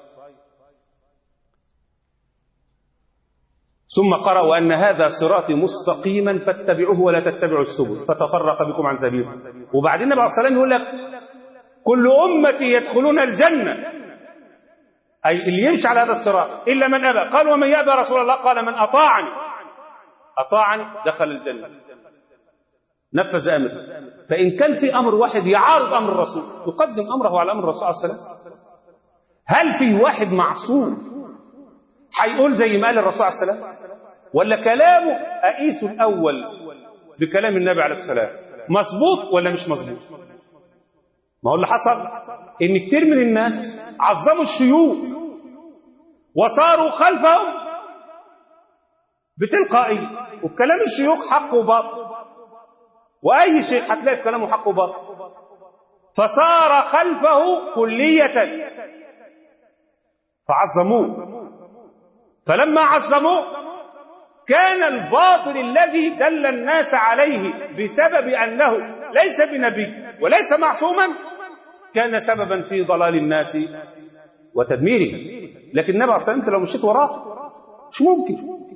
ثم قرأ وأن هذا صراطي مستقيما فاتبعوه ولا تتبعوا السبل فتفرق بكم عن سبيله وبعدين النبي عليه الصلاة والسلام يقول لك كل أمتي يدخلون الجنة أي اللي يمشي على هذا الصراط إلا من أبى قال ومن يأبى رسول الله قال من أطاعني أطاعني دخل الجنة نفذ أمره فإن كان في أمر واحد يعارض أمر الرسول يقدم أمره على أمر الرسول عليه السلام هل في واحد معصوم هيقول زي ما قال الرسول عليه السلام ولا كلامه أقيس الأول بكلام النبي عليه السلام مظبوط ولا مش مظبوط ما هو اللي حصل ان كتير من الناس عظموا الشيوخ وصاروا خلفهم بتلقائية وكلام الشيوخ حق وباطل وأي شيء هتلاقي في كلامه حق وباطل فصار خلفه كلية فعظموه فلما عظموه كان الباطل الذي دل الناس عليه بسبب أنه ليس بنبي وليس معصوما كان سببا في ضلال الناس وتدميرهم لكن النبي عليه الصلاة والسلام لو مشيت وراه مش ممكن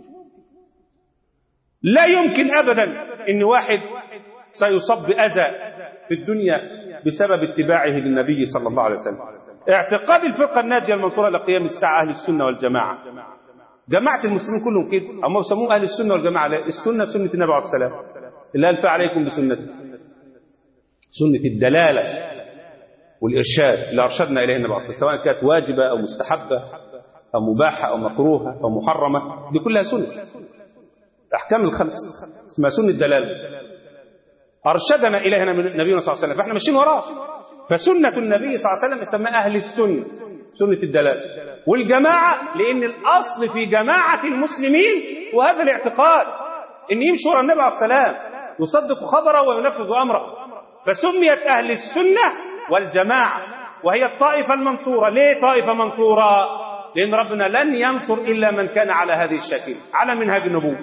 لا يمكن أبدا أن واحد سيصاب بأذى في الدنيا بسبب اتباعه للنبي صلى الله عليه وسلم اعتقاد الفرقة الناجية المنصورة لقيام الساعة أهل السنة والجماعة جماعة المسلمين كلهم كده هم يسموه أهل السنة والجماعة لا السنة سنة النبي عليه السلام اللي ألف عليكم بسنته سنة الدلالة والإرشاد اللي أرشدنا إليه النبي عليه الصلاة سواء كانت واجبة أو مستحبة أو مباحة أو مكروهة أو محرمة دي كلها سنة الأحكام الخمس اسمها سنة الدلالة أرشدنا إليها نبينا صلى الله عليه وسلم فإحنا ماشيين وراه فسنة النبي صلى الله عليه وسلم يسمى أهل السنة سنة الدلالة والجماعة لأن الأصل في جماعة المسلمين وهذا الاعتقاد أن يمشي ورا النبي عليه السلام يصدق خبره وينفذ أمره فسميت أهل السنة والجماعة وهي الطائفة المنصورة ليه طائفة منصورة لأن ربنا لن ينصر إلا من كان على هذه الشكل على منهج النبوة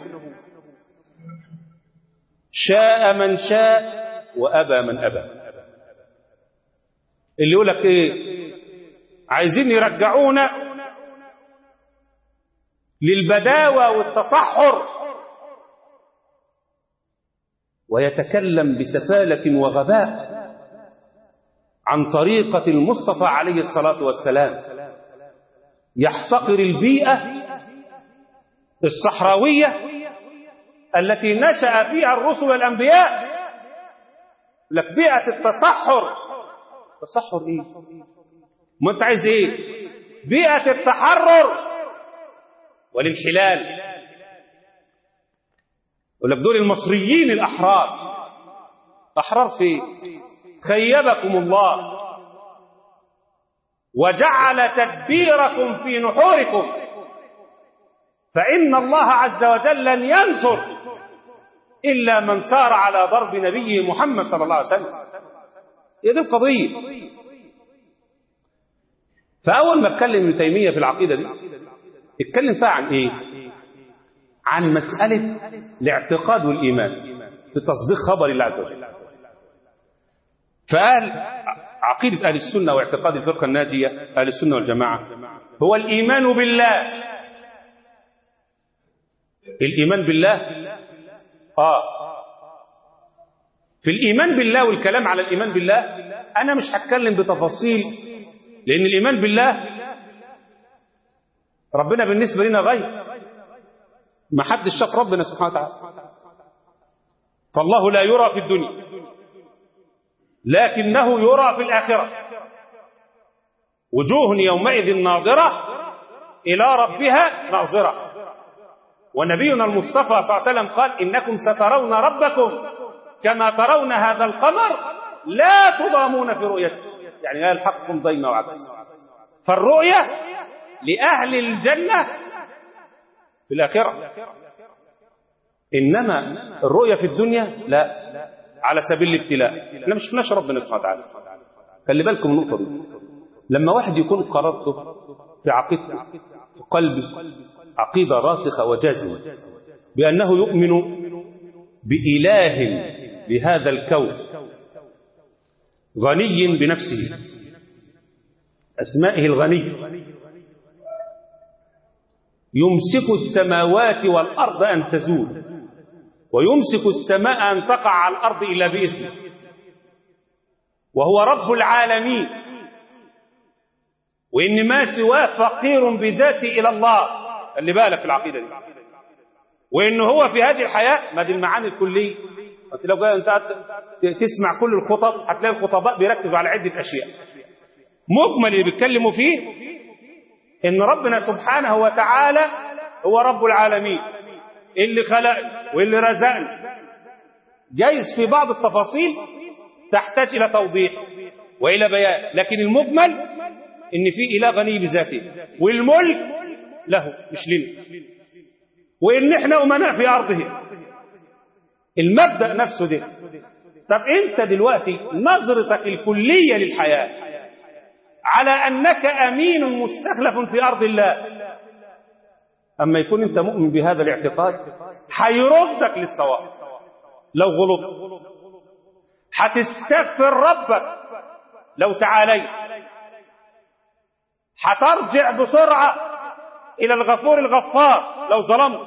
شاء من شاء وأبى من أبى اللي يقول لك إيه عايزين يرجعونا للبداوة والتصحر ويتكلم بسفالة وغباء عن طريقة المصطفى عليه الصلاة والسلام يحتقر البيئة الصحراوية التي نشأ فيها الرسل والأنبياء لك بيئة التصحر تصحر ايه ما انت عايز ايه بيئة التحرر والانحلال يقول لك دول المصريين الأحرار أحرار في خيبكم الله وجعل تدبيركم في نحوركم فإن الله عز وجل لن ينصر إلا من سار على ضرب نبيه محمد صلى الله عليه وسلم هي دي القضية فأول ما اتكلم ابن تيمية في العقيدة دي اتكلم فيها عن إيه؟ عن مسألة الاعتقاد والإيمان في تصديق خبر الله عز وجل فقال عقيدة أهل السنة واعتقاد الفرقة الناجية أهل السنة والجماعة هو الإيمان بالله الإيمان بالله آه في الإيمان بالله والكلام على الإيمان بالله أنا مش هتكلم بتفاصيل لأن الإيمان بالله ربنا بالنسبة لنا غير ما حدش شاف ربنا سبحانه وتعالى فالله لا يرى في الدنيا لكنه يرى في الآخرة وجوه يومئذ ناظرة إلى ربها ناظرة ونبينا المصطفى صلى الله عليه وسلم قال إنكم سترون ربكم كما ترون هذا القمر لا تضامون في رؤيته يعني لا يلحقكم ضيم وعكس فالرؤية لأهل الجنة في الآخرة إنما الرؤية في الدنيا لا على سبيل الابتلاء احنا مش شفناش ربنا سبحانه وتعالى خلي بالكم من النقطة دي لما واحد يكون قرارته في عقيدته في قلبه عقيدة راسخة وجازمة بأنه يؤمن بإله بهذا الكون غني بنفسه أسمائه الغني يمسك السماوات والأرض أن تزول ويمسك السماء أن تقع على الأرض إلا بإذنه وهو رب العالمين وإن ما سواه فقير بذاته إلى الله اللي بالك في العقيدة دي وإن هو في هذه الحياة ما دي المعاني الكلية انت لو انت تسمع كل الخطب هتلاقي الخطباء بيركزوا على عدة أشياء مجمل اللي بيتكلموا فيه إن ربنا سبحانه وتعالى هو رب العالمين اللي خلقنا واللي رزقنا جايز في بعض التفاصيل تحتاج إلى توضيح وإلى بيان لكن المجمل إن في إله غني بذاته والملك له مش لنا وإن إحنا أمناء في أرضه المبدأ نفسه ده طب أنت دلوقتي نظرتك الكلية للحياة على أنك أمين مستخلف في أرض الله أما يكون أنت مؤمن بهذا الاعتقاد هيردك للصواب لو غلط هتستغفر ربك لو تعاليت هترجع بسرعة إلى الغفور الغفار لو ظلمت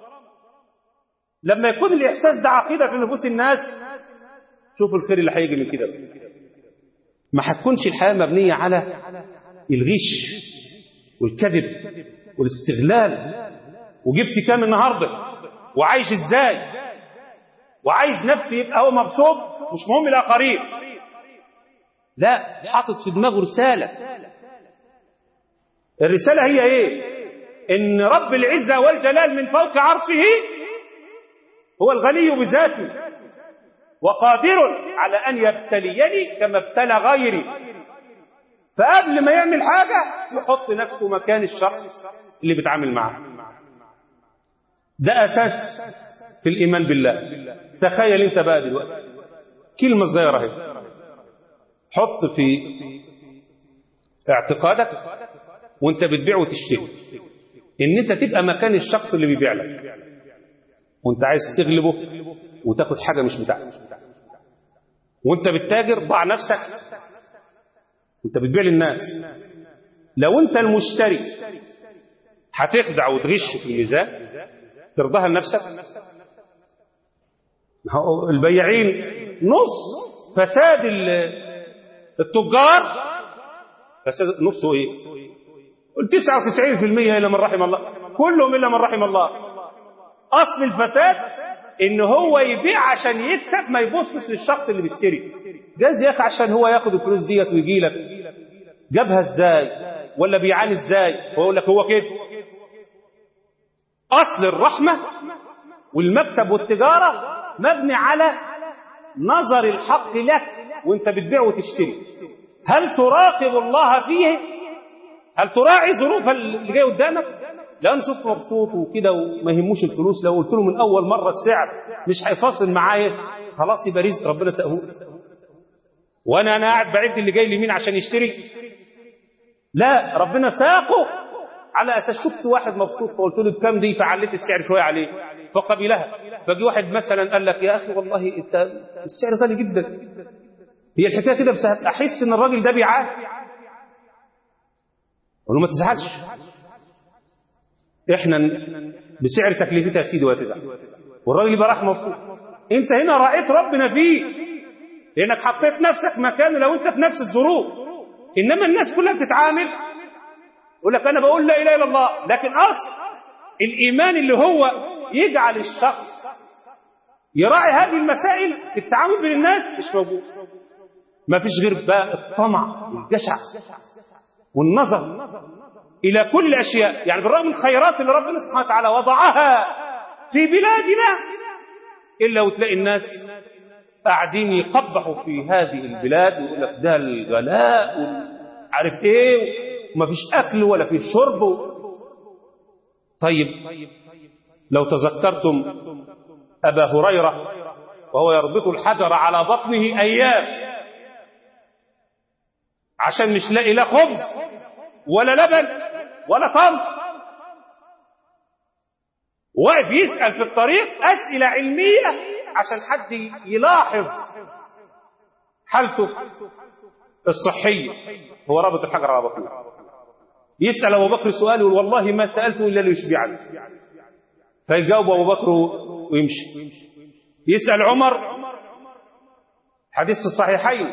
لما يكون الإحساس ده عقيدة في نفوس الناس شوفوا الخير اللي هيجي من كده ما هتكونش الحياة مبنية على الغش والكذب والاستغلال وجبت كام النهارده وعايش ازاي وعايز نفسي يبقى هو مبسوط مش مهم الاخرين لا حاطط في دماغه رساله الرساله هي ايه ان رب العزه والجلال من فوق عرشه هو الغني بذاته وقادر على ان يبتليني كما ابتلى غيري فقبل ما يعمل حاجه يحط نفسه مكان الشخص اللي بيتعامل معاه ده أساس في الإيمان بالله تخيل أنت بقى دلوقتي كلمة صغيرة اهي حط في اعتقادك وانت بتبيع وتشتري ان انت تبقى مكان الشخص اللي بيبيع لك وانت عايز تغلبه وتاخد حاجة مش بتاعتك وانت بتتاجر ضع نفسك وانت بتبيع للناس لو انت المشتري هتخدع وتغش في الميزان ترضاها لنفسك البياعين نص فساد التجار فساد نصه ايه قل 99% الا من رحم الله كلهم الا من رحم الله اصل الفساد ان هو يبيع عشان يكسب ما يبصش للشخص اللي بيشتري جاز يا اخي عشان هو ياخد الفلوس ديت ويجي لك جابها ازاي ولا بيعاني ازاي ويقول لك هو كده أصل الرحمة والمكسب والتجارة مبني على نظر الحق لك وانت بتبيع وتشتري هل تراقب الله فيه هل تراعي ظروف اللي جاي قدامك لو انا شفت مبسوط وكده وما يهموش الفلوس لو قلت له من اول مره السعر مش هيفاصل معايا خلاص يبقى رزق ربنا سأهول وانا انا قاعد بعد اللي جاي لي مين عشان يشتري لا ربنا ساقه على اساس شفت واحد مبسوط فقلت له بكام دي فعليت السعر شويه عليه فقبلها فجي واحد مثلا قال لك يا اخي والله انت السعر غالي جدا هي الحكايه كده بس احس ان الراجل ده بيعاه اقول له ما تزعلش احنا بسعر تكلفتها يا سيدي وتزعل والراجل يبقى راح مبسوط انت هنا رايت ربنا فيه لانك حطيت نفسك مكانه لو انت في نفس الظروف انما الناس كلها بتتعامل يقول لك انا بقول لا اله الا الله لكن اصل الايمان اللي هو يجعل الشخص يراعي هذه المسائل في التعامل بين الناس مش موجود ما فيش غير بقى الطمع والجشع والنظر إلى كل الأشياء يعني بالرغم من الخيرات اللي ربنا سبحانه وتعالى وضعها في بلادنا إلا وتلاقي الناس قاعدين يقبحوا في هذه البلاد ويقول لك ده الغلاء وعارف ايه وما فيش أكل ولا فيش شرب طيب لو تذكرتم أبا هريرة وهو يربط الحجر على بطنه أيام عشان مش لاقي لا خبز ولا لبن ولا طمر واقف يسأل في الطريق أسئلة علمية عشان حد يلاحظ حالته الصحية هو رابط الحجر على بطنه يسأل أبو بكر سؤال يقول والله ما سألته إلا ليشبعني فيجاوب أبو بكر ويمشي يسأل عمر حديث الصحيحين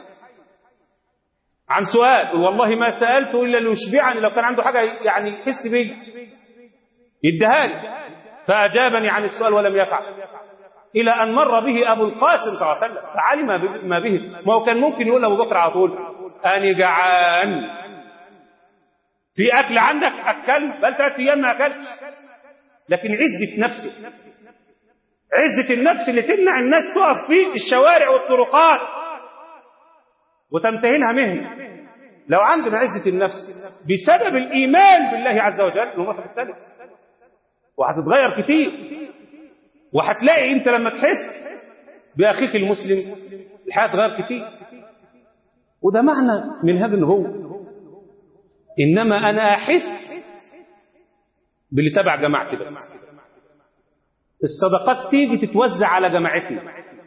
عن سؤال يقول والله ما سألته إلا ليشبعني لو كان عنده حاجة يعني يحس بي يديها لي فأجابني عن السؤال ولم يفعل إلى أن مر به أبو القاسم صلى الله عليه وسلم فعلم ما به ما هو كان ممكن يقول أبو بكر على طول أنا جعان في أكل عندك أكل بل ثلاث أيام ما أكلتش لكن عزة نفسه عزة النفس اللي تمنع الناس تقف في الشوارع والطرقات وتمتهنها مهنة لو عندنا عزة النفس بسبب الإيمان بالله عز وجل الأمور هتختلف وهتتغير كتير وهتلاقي أنت لما تحس بأخيك المسلم الحياة تغير كتير وده معنى منهج النبوة إنما أنا أحس باللي تبع جماعتي بس الصدقات تيجي تتوزع على جماعتنا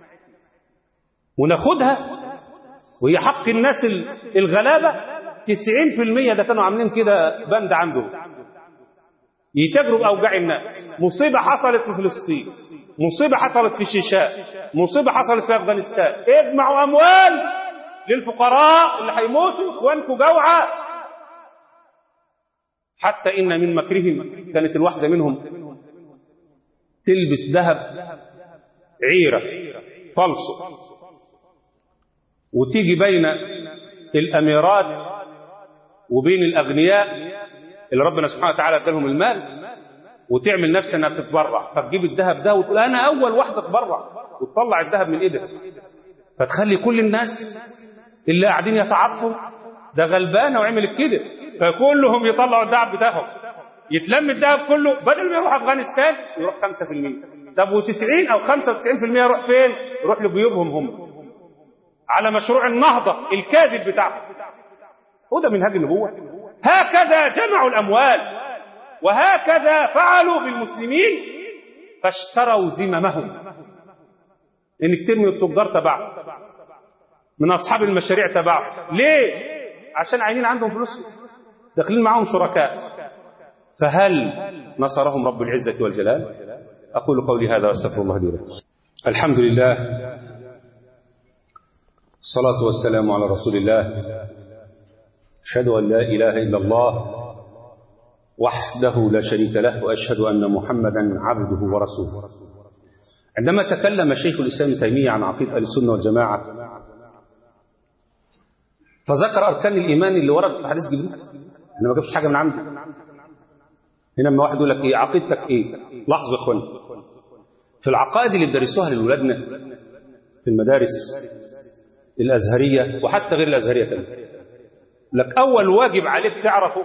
وناخدها وهي حق الناس الغلابة 90% ده كانوا عاملين كده بند عندهم يتاجروا بأوجاع الناس مصيبة حصلت في فلسطين مصيبة حصلت في الشيشان مصيبة حصلت في أفغانستان اجمعوا أموال للفقراء اللي هيموتوا إخوانكم جوعى حتى إن من مكرهم كانت الواحدة منهم تلبس ذهب عيرة فلسو وتيجي بين الأميرات وبين الأغنياء اللي ربنا سبحانه وتعالى ادالهم المال وتعمل نفسها انها بتتبرع فتجيب الذهب ده وتقول انا اول واحده اتبرع وتطلع الذهب من ايدها فتخلي كل الناس اللي قاعدين يتعاطفوا ده غلبانه وعملت كده فكلهم يطلعوا الذهب بتاعهم يتلم الذهب كله بدل ما يروح افغانستان يروح 5% طب و90 او 95% يروح فين؟ يروح لجيوبهم هم على مشروع النهضه الكاذب بتاعهم وده منهج النبوه هكذا جمعوا الاموال وهكذا فعلوا بالمسلمين فاشتروا زممهم ان كتير من التجار تبعهم من اصحاب المشاريع تبعهم ليه عشان عينين عندهم فلوس داخلين معاهم شركاء فهل نصرهم رب العزة والجلال أقول قولي هذا واستغفر الله لي ولكم الحمد لله الصلاة والسلام على رسول الله أشهد أن لا إله إلا الله وحده لا شريك له وأشهد أن محمدا عبده ورسوله عندما تكلم شيخ الإسلام ابن تيمية عن عقيدة أهل السنة والجماعة فذكر أركان الإيمان اللي ورد في حديث جبريل أنا ما جابش حاجة من عندي هنا لما واحد يقول لك إيه عقيدتك إيه لاحظوا يا إخوان في العقائد اللي بيدرسوها لأولادنا في المدارس الأزهرية وحتى غير الأزهرية كمان لك أول واجب عليك تعرفه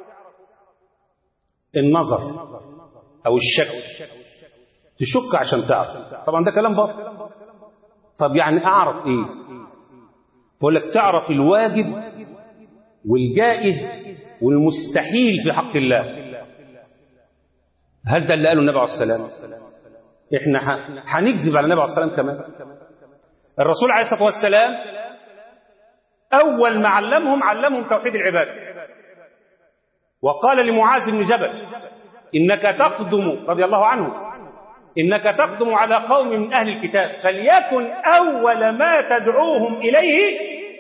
النظر أو الشك تشك عشان تعرف طبعا ده كلام باطل طب يعني أعرف إيه بقول لك تعرف الواجب والجائز والمستحيل في حق الله هل ده اللي قاله النبي عليه السلام احنا هنكذب على النبي عليه السلام كمان الرسول عليه الصلاه والسلام اول ما علمهم علمهم توحيد العباده وقال لمعاذ بن جبل إنك تقدم رضي الله عنه إنك تقدم على قوم من أهل الكتاب فليكن أول ما تدعوهم إليه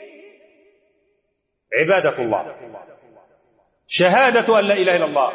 عبادة الله شهادة أن لا إله إلا الله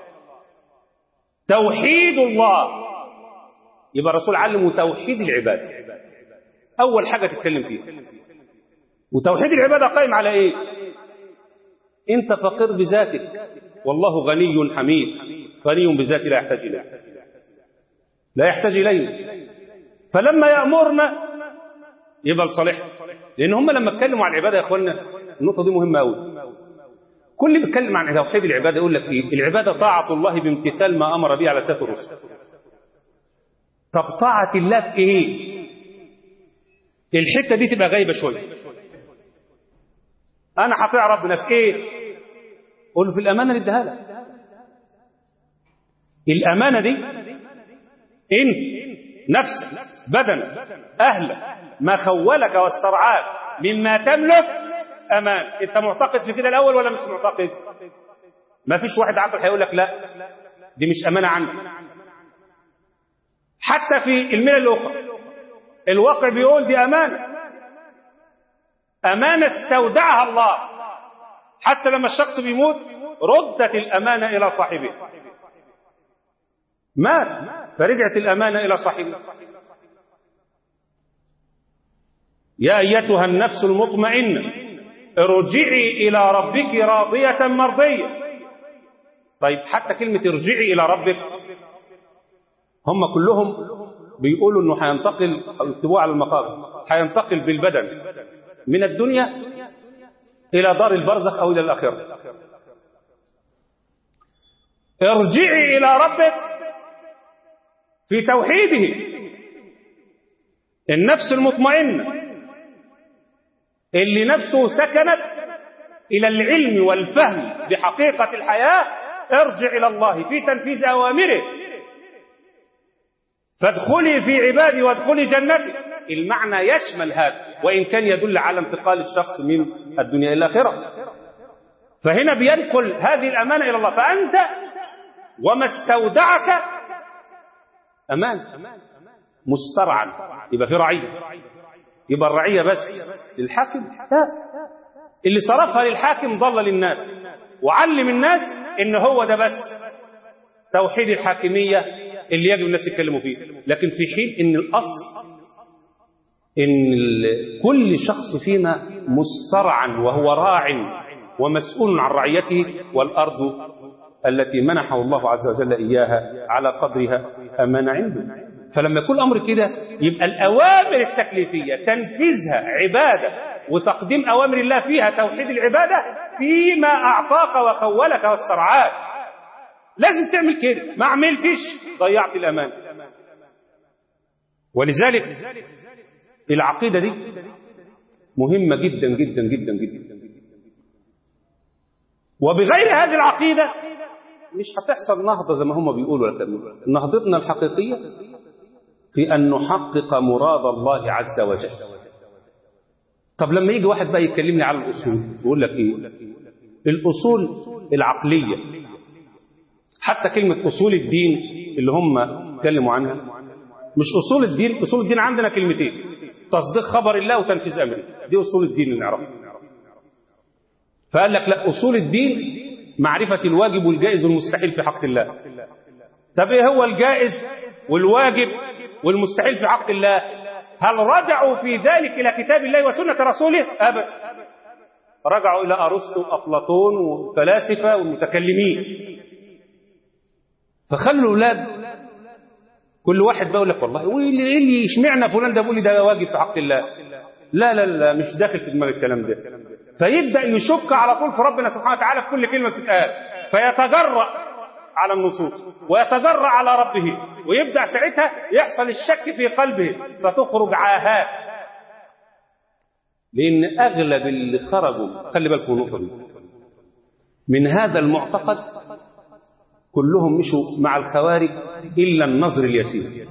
توحيد الله يبقى الرسول علمه توحيد العبادة أول حاجة تتكلم فيها وتوحيد العبادة قائم على إيه أنت فقير بذاتك والله غني حميد غني بذاته لا يحتاج إليه لا يحتاج إليه فلما يأمرنا يبقى لصالح لأن هم لما اتكلموا عن العبادة يا إخواننا النقطة دي مهمة أوي كل اللي بيتكلم عن توحيد العبادة يقول لك إيه العبادة طاعة الله بامتثال ما أمر به على سات الرسل طب طاعة الله في إيه الحتة دي تبقى غايبة شوية أنا هطيع ربنا في إيه قول له في الأمانة اللي اديها لك الأمانة دي أنت نفسك بدن أهلك ما خولك واسترعاك مما تملك أمان أنت معتقد في كده الأول ولا مش معتقد ما فيش واحد عاقل هيقول لك لا دي مش أمانة عندك حتى في الملل الأخرى الواقع بيقول دي أمانة أمانة استودعها الله حتى لما الشخص بيموت ردت الأمانة إلى صاحبها مات فرجعت الأمانة إلى صاحبها يا أيتها النفس المطمئنة ارجعي إلى ربك راضية مرضية طيب حتى كلمة ارجعي إلى ربك هم كلهم بيقولوا انه هينتقل يكتبوه على المقابر هينتقل بالبدن من الدنيا الى دار البرزخ او الى الاخره ارجعي الى ربك في توحيده النفس المطمئنه اللي نفسه سكنت الى العلم والفهم بحقيقه الحياه ارجع الى الله في تنفيذ اوامره فادخلي في عبادي وادخلي جنتي المعنى يشمل هذا وإن كان يدل على انتقال الشخص من الدنيا إلى الآخرة فهنا بينقل هذه الأمانة إلى الله فأنت وما استودعك أمان مسترعا يبقى في رعية يبقى الرعية بس للحاكم لا اللي صرفها للحاكم ضل للناس وعلم الناس ان هو ده بس توحيد الحاكمية اللي يجب الناس يتكلموا فيه لكن في حين ان الاصل ان كل شخص فينا مسترعا وهو راع ومسؤول عن رعيته والارض التي منحه الله عز وجل اياها على قدرها امانه عنده فلما يكون الامر كده يبقى الاوامر التكليفيه تنفيذها عباده وتقديم اوامر الله فيها توحيد العباده فيما اعطاك وخولك واسترعاك لازم تعمل كده ما عملتش ضيعت الامان ولذلك العقيده دي مهمه جدا جدا جدا جدا وبغير هذه العقيده مش هتحصل نهضه زي ما هم بيقولوا ولا نهضتنا الحقيقيه في ان نحقق مراد الله عز وجل طب لما يجي واحد بقى يكلمني على الاصول يقول لك ايه الاصول العقليه حتى كلمة أصول الدين اللي هم اتكلموا عنها مش أصول الدين أصول الدين عندنا كلمتين تصديق خبر الله وتنفيذ أمره دي أصول الدين اللي نعرفها فقال لك لا أصول الدين معرفة الواجب والجائز والمستحيل في حق الله طب إيه هو الجائز والواجب والمستحيل في حق الله هل رجعوا في ذلك إلى كتاب الله وسنة رسوله أبدا رجعوا إلى أرسطو أفلاطون وفلاسفة والمتكلمين فخلوا الاولاد كل واحد بقول لك والله ايه اللي اشمعنى فلان ده بيقول لي ده واجب في حق الله لا لا لا مش داخل في دماغ الكلام ده فيبدا يشك على طول في ربنا سبحانه وتعالى في كل كلمه بتتقال فيتجرأ على النصوص ويتجرأ على ربه ويبدا ساعتها يحصل الشك في قلبه فتخرج عاهات لان اغلب اللي خرجوا خلي بالكم النقطه دي من هذا المعتقد كلهم مشوا مع الخوارج إلا النظر اليسير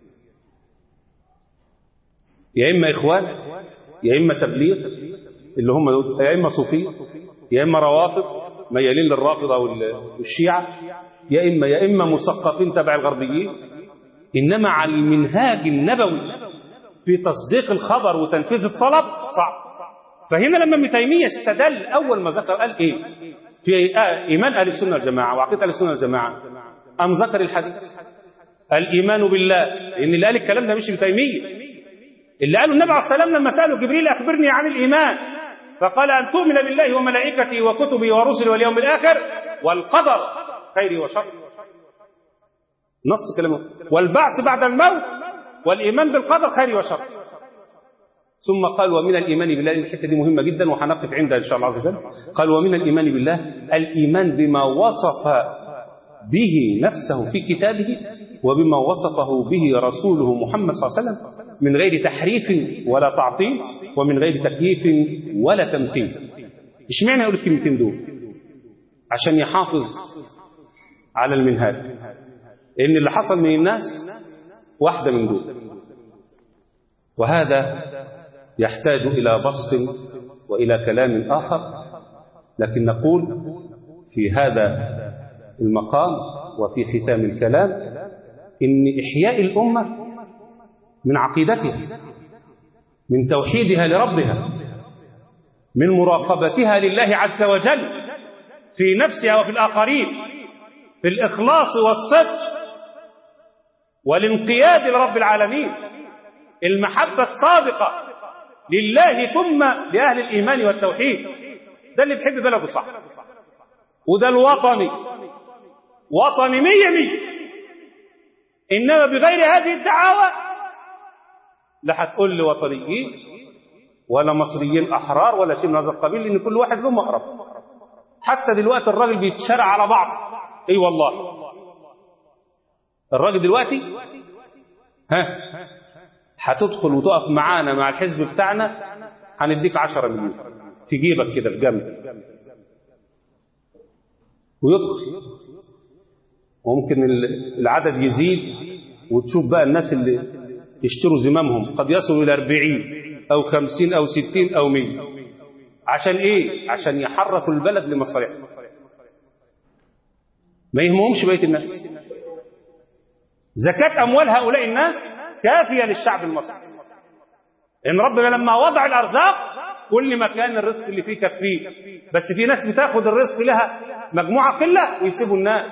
يا إما إخوان يا إما تبليغ اللي هم يا إما صوفية يا إما روافض ميالين للرافضة والشيعة يا إما يا إما مثقفين تبع الغربيين إنما على المنهاج النبوي في تصديق الخبر وتنفيذ الطلب صعب فهنا لما ابن تيمية استدل أول ما ذكر قال إيه في إيمان أهل السنة والجماعة وعقيدة أهل السنة والجماعة أم ذكر الحديث الإيمان بالله إن اللي قال الكلام ده مش ابن تيمية اللي قاله النبي عليه السلام لما سأله جبريل أخبرني عن الإيمان فقال أن تؤمن بالله وملائكته وكتبه ورسله واليوم الآخر والقدر خير وشر نص كلامه والبعث بعد الموت والإيمان بالقدر خير وشر ثم قال ومن الإيمان بالله الحتة دي مهمة جدا وهنقف عندها إن شاء الله عز وجل قال ومن الإيمان بالله الإيمان بما وصف به نفسه في كتابه وبما وصفه به رسوله محمد صلى الله عليه وسلم من غير تحريف ولا تعطيل ومن غير تكييف ولا تمثيل اشمعنى يقول الكلمتين دول عشان يحافظ على المنهاج ان اللي حصل من الناس واحدة من دول وهذا يحتاج إلى بسط وإلى كلام آخر لكن نقول في هذا المقام وفي ختام الكلام إن إحياء الأمة من عقيدتها من توحيدها لربها من مراقبتها لله عز وجل في نفسها وفي الآخرين في الإخلاص والصدق والانقياد لرب العالمين المحبة الصادقة لله ثم لأهل الإيمان والتوحيد ده اللي بيحب بلده صح وده الوطني وطني مية مية إنما بغير هذه الدعاوى لا هتقول لي وطنيين ولا مصريين أحرار ولا شيء من هذا القبيل لأن كل واحد له مقرب حتى دلوقتي الراجل بيتشارع على بعض اي أيوة والله الراجل دلوقتي ها هتدخل وتقف معانا مع الحزب بتاعنا هنديك عشرة مليون في جيبك كده في جنب ويدخل وممكن العدد يزيد وتشوف بقى الناس اللي يشتروا زمامهم قد يصلوا إلى أربعين أو خمسين أو ستين أو مية عشان إيه؟ عشان يحركوا البلد لمصالحهم ما يهمهمش بقية الناس زكاة أموال هؤلاء الناس كافية للشعب المصري إن ربنا لما وضع الأرزاق كل ما كان الرزق اللي فيه كفيه بس في ناس بتاخد الرزق لها مجموعة قلة ويسيبوا الناس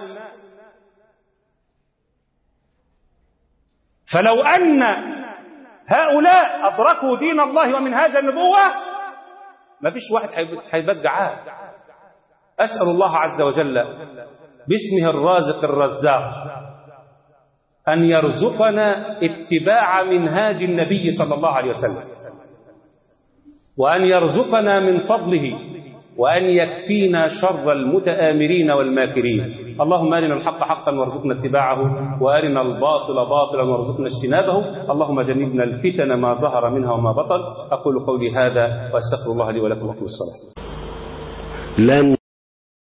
فلو أن هؤلاء أدركوا دين الله ومن هذا النبوة ما فيش واحد هيبقى جعان أسأل الله عز وجل باسمه الرازق الرزاق أن يرزقنا اتباع منهاج النبي صلى الله عليه وسلم وأن يرزقنا من فضله وأن يكفينا شر المتآمرين والماكرين اللهم أرنا الحق حقا وارزقنا اتباعه وأرنا الباطل باطلا وارزقنا اجتنابه اللهم جنبنا الفتن ما ظهر منها وما بطن أقول قولي هذا وأستغفر الله لي ولكم وقم الصلاة لن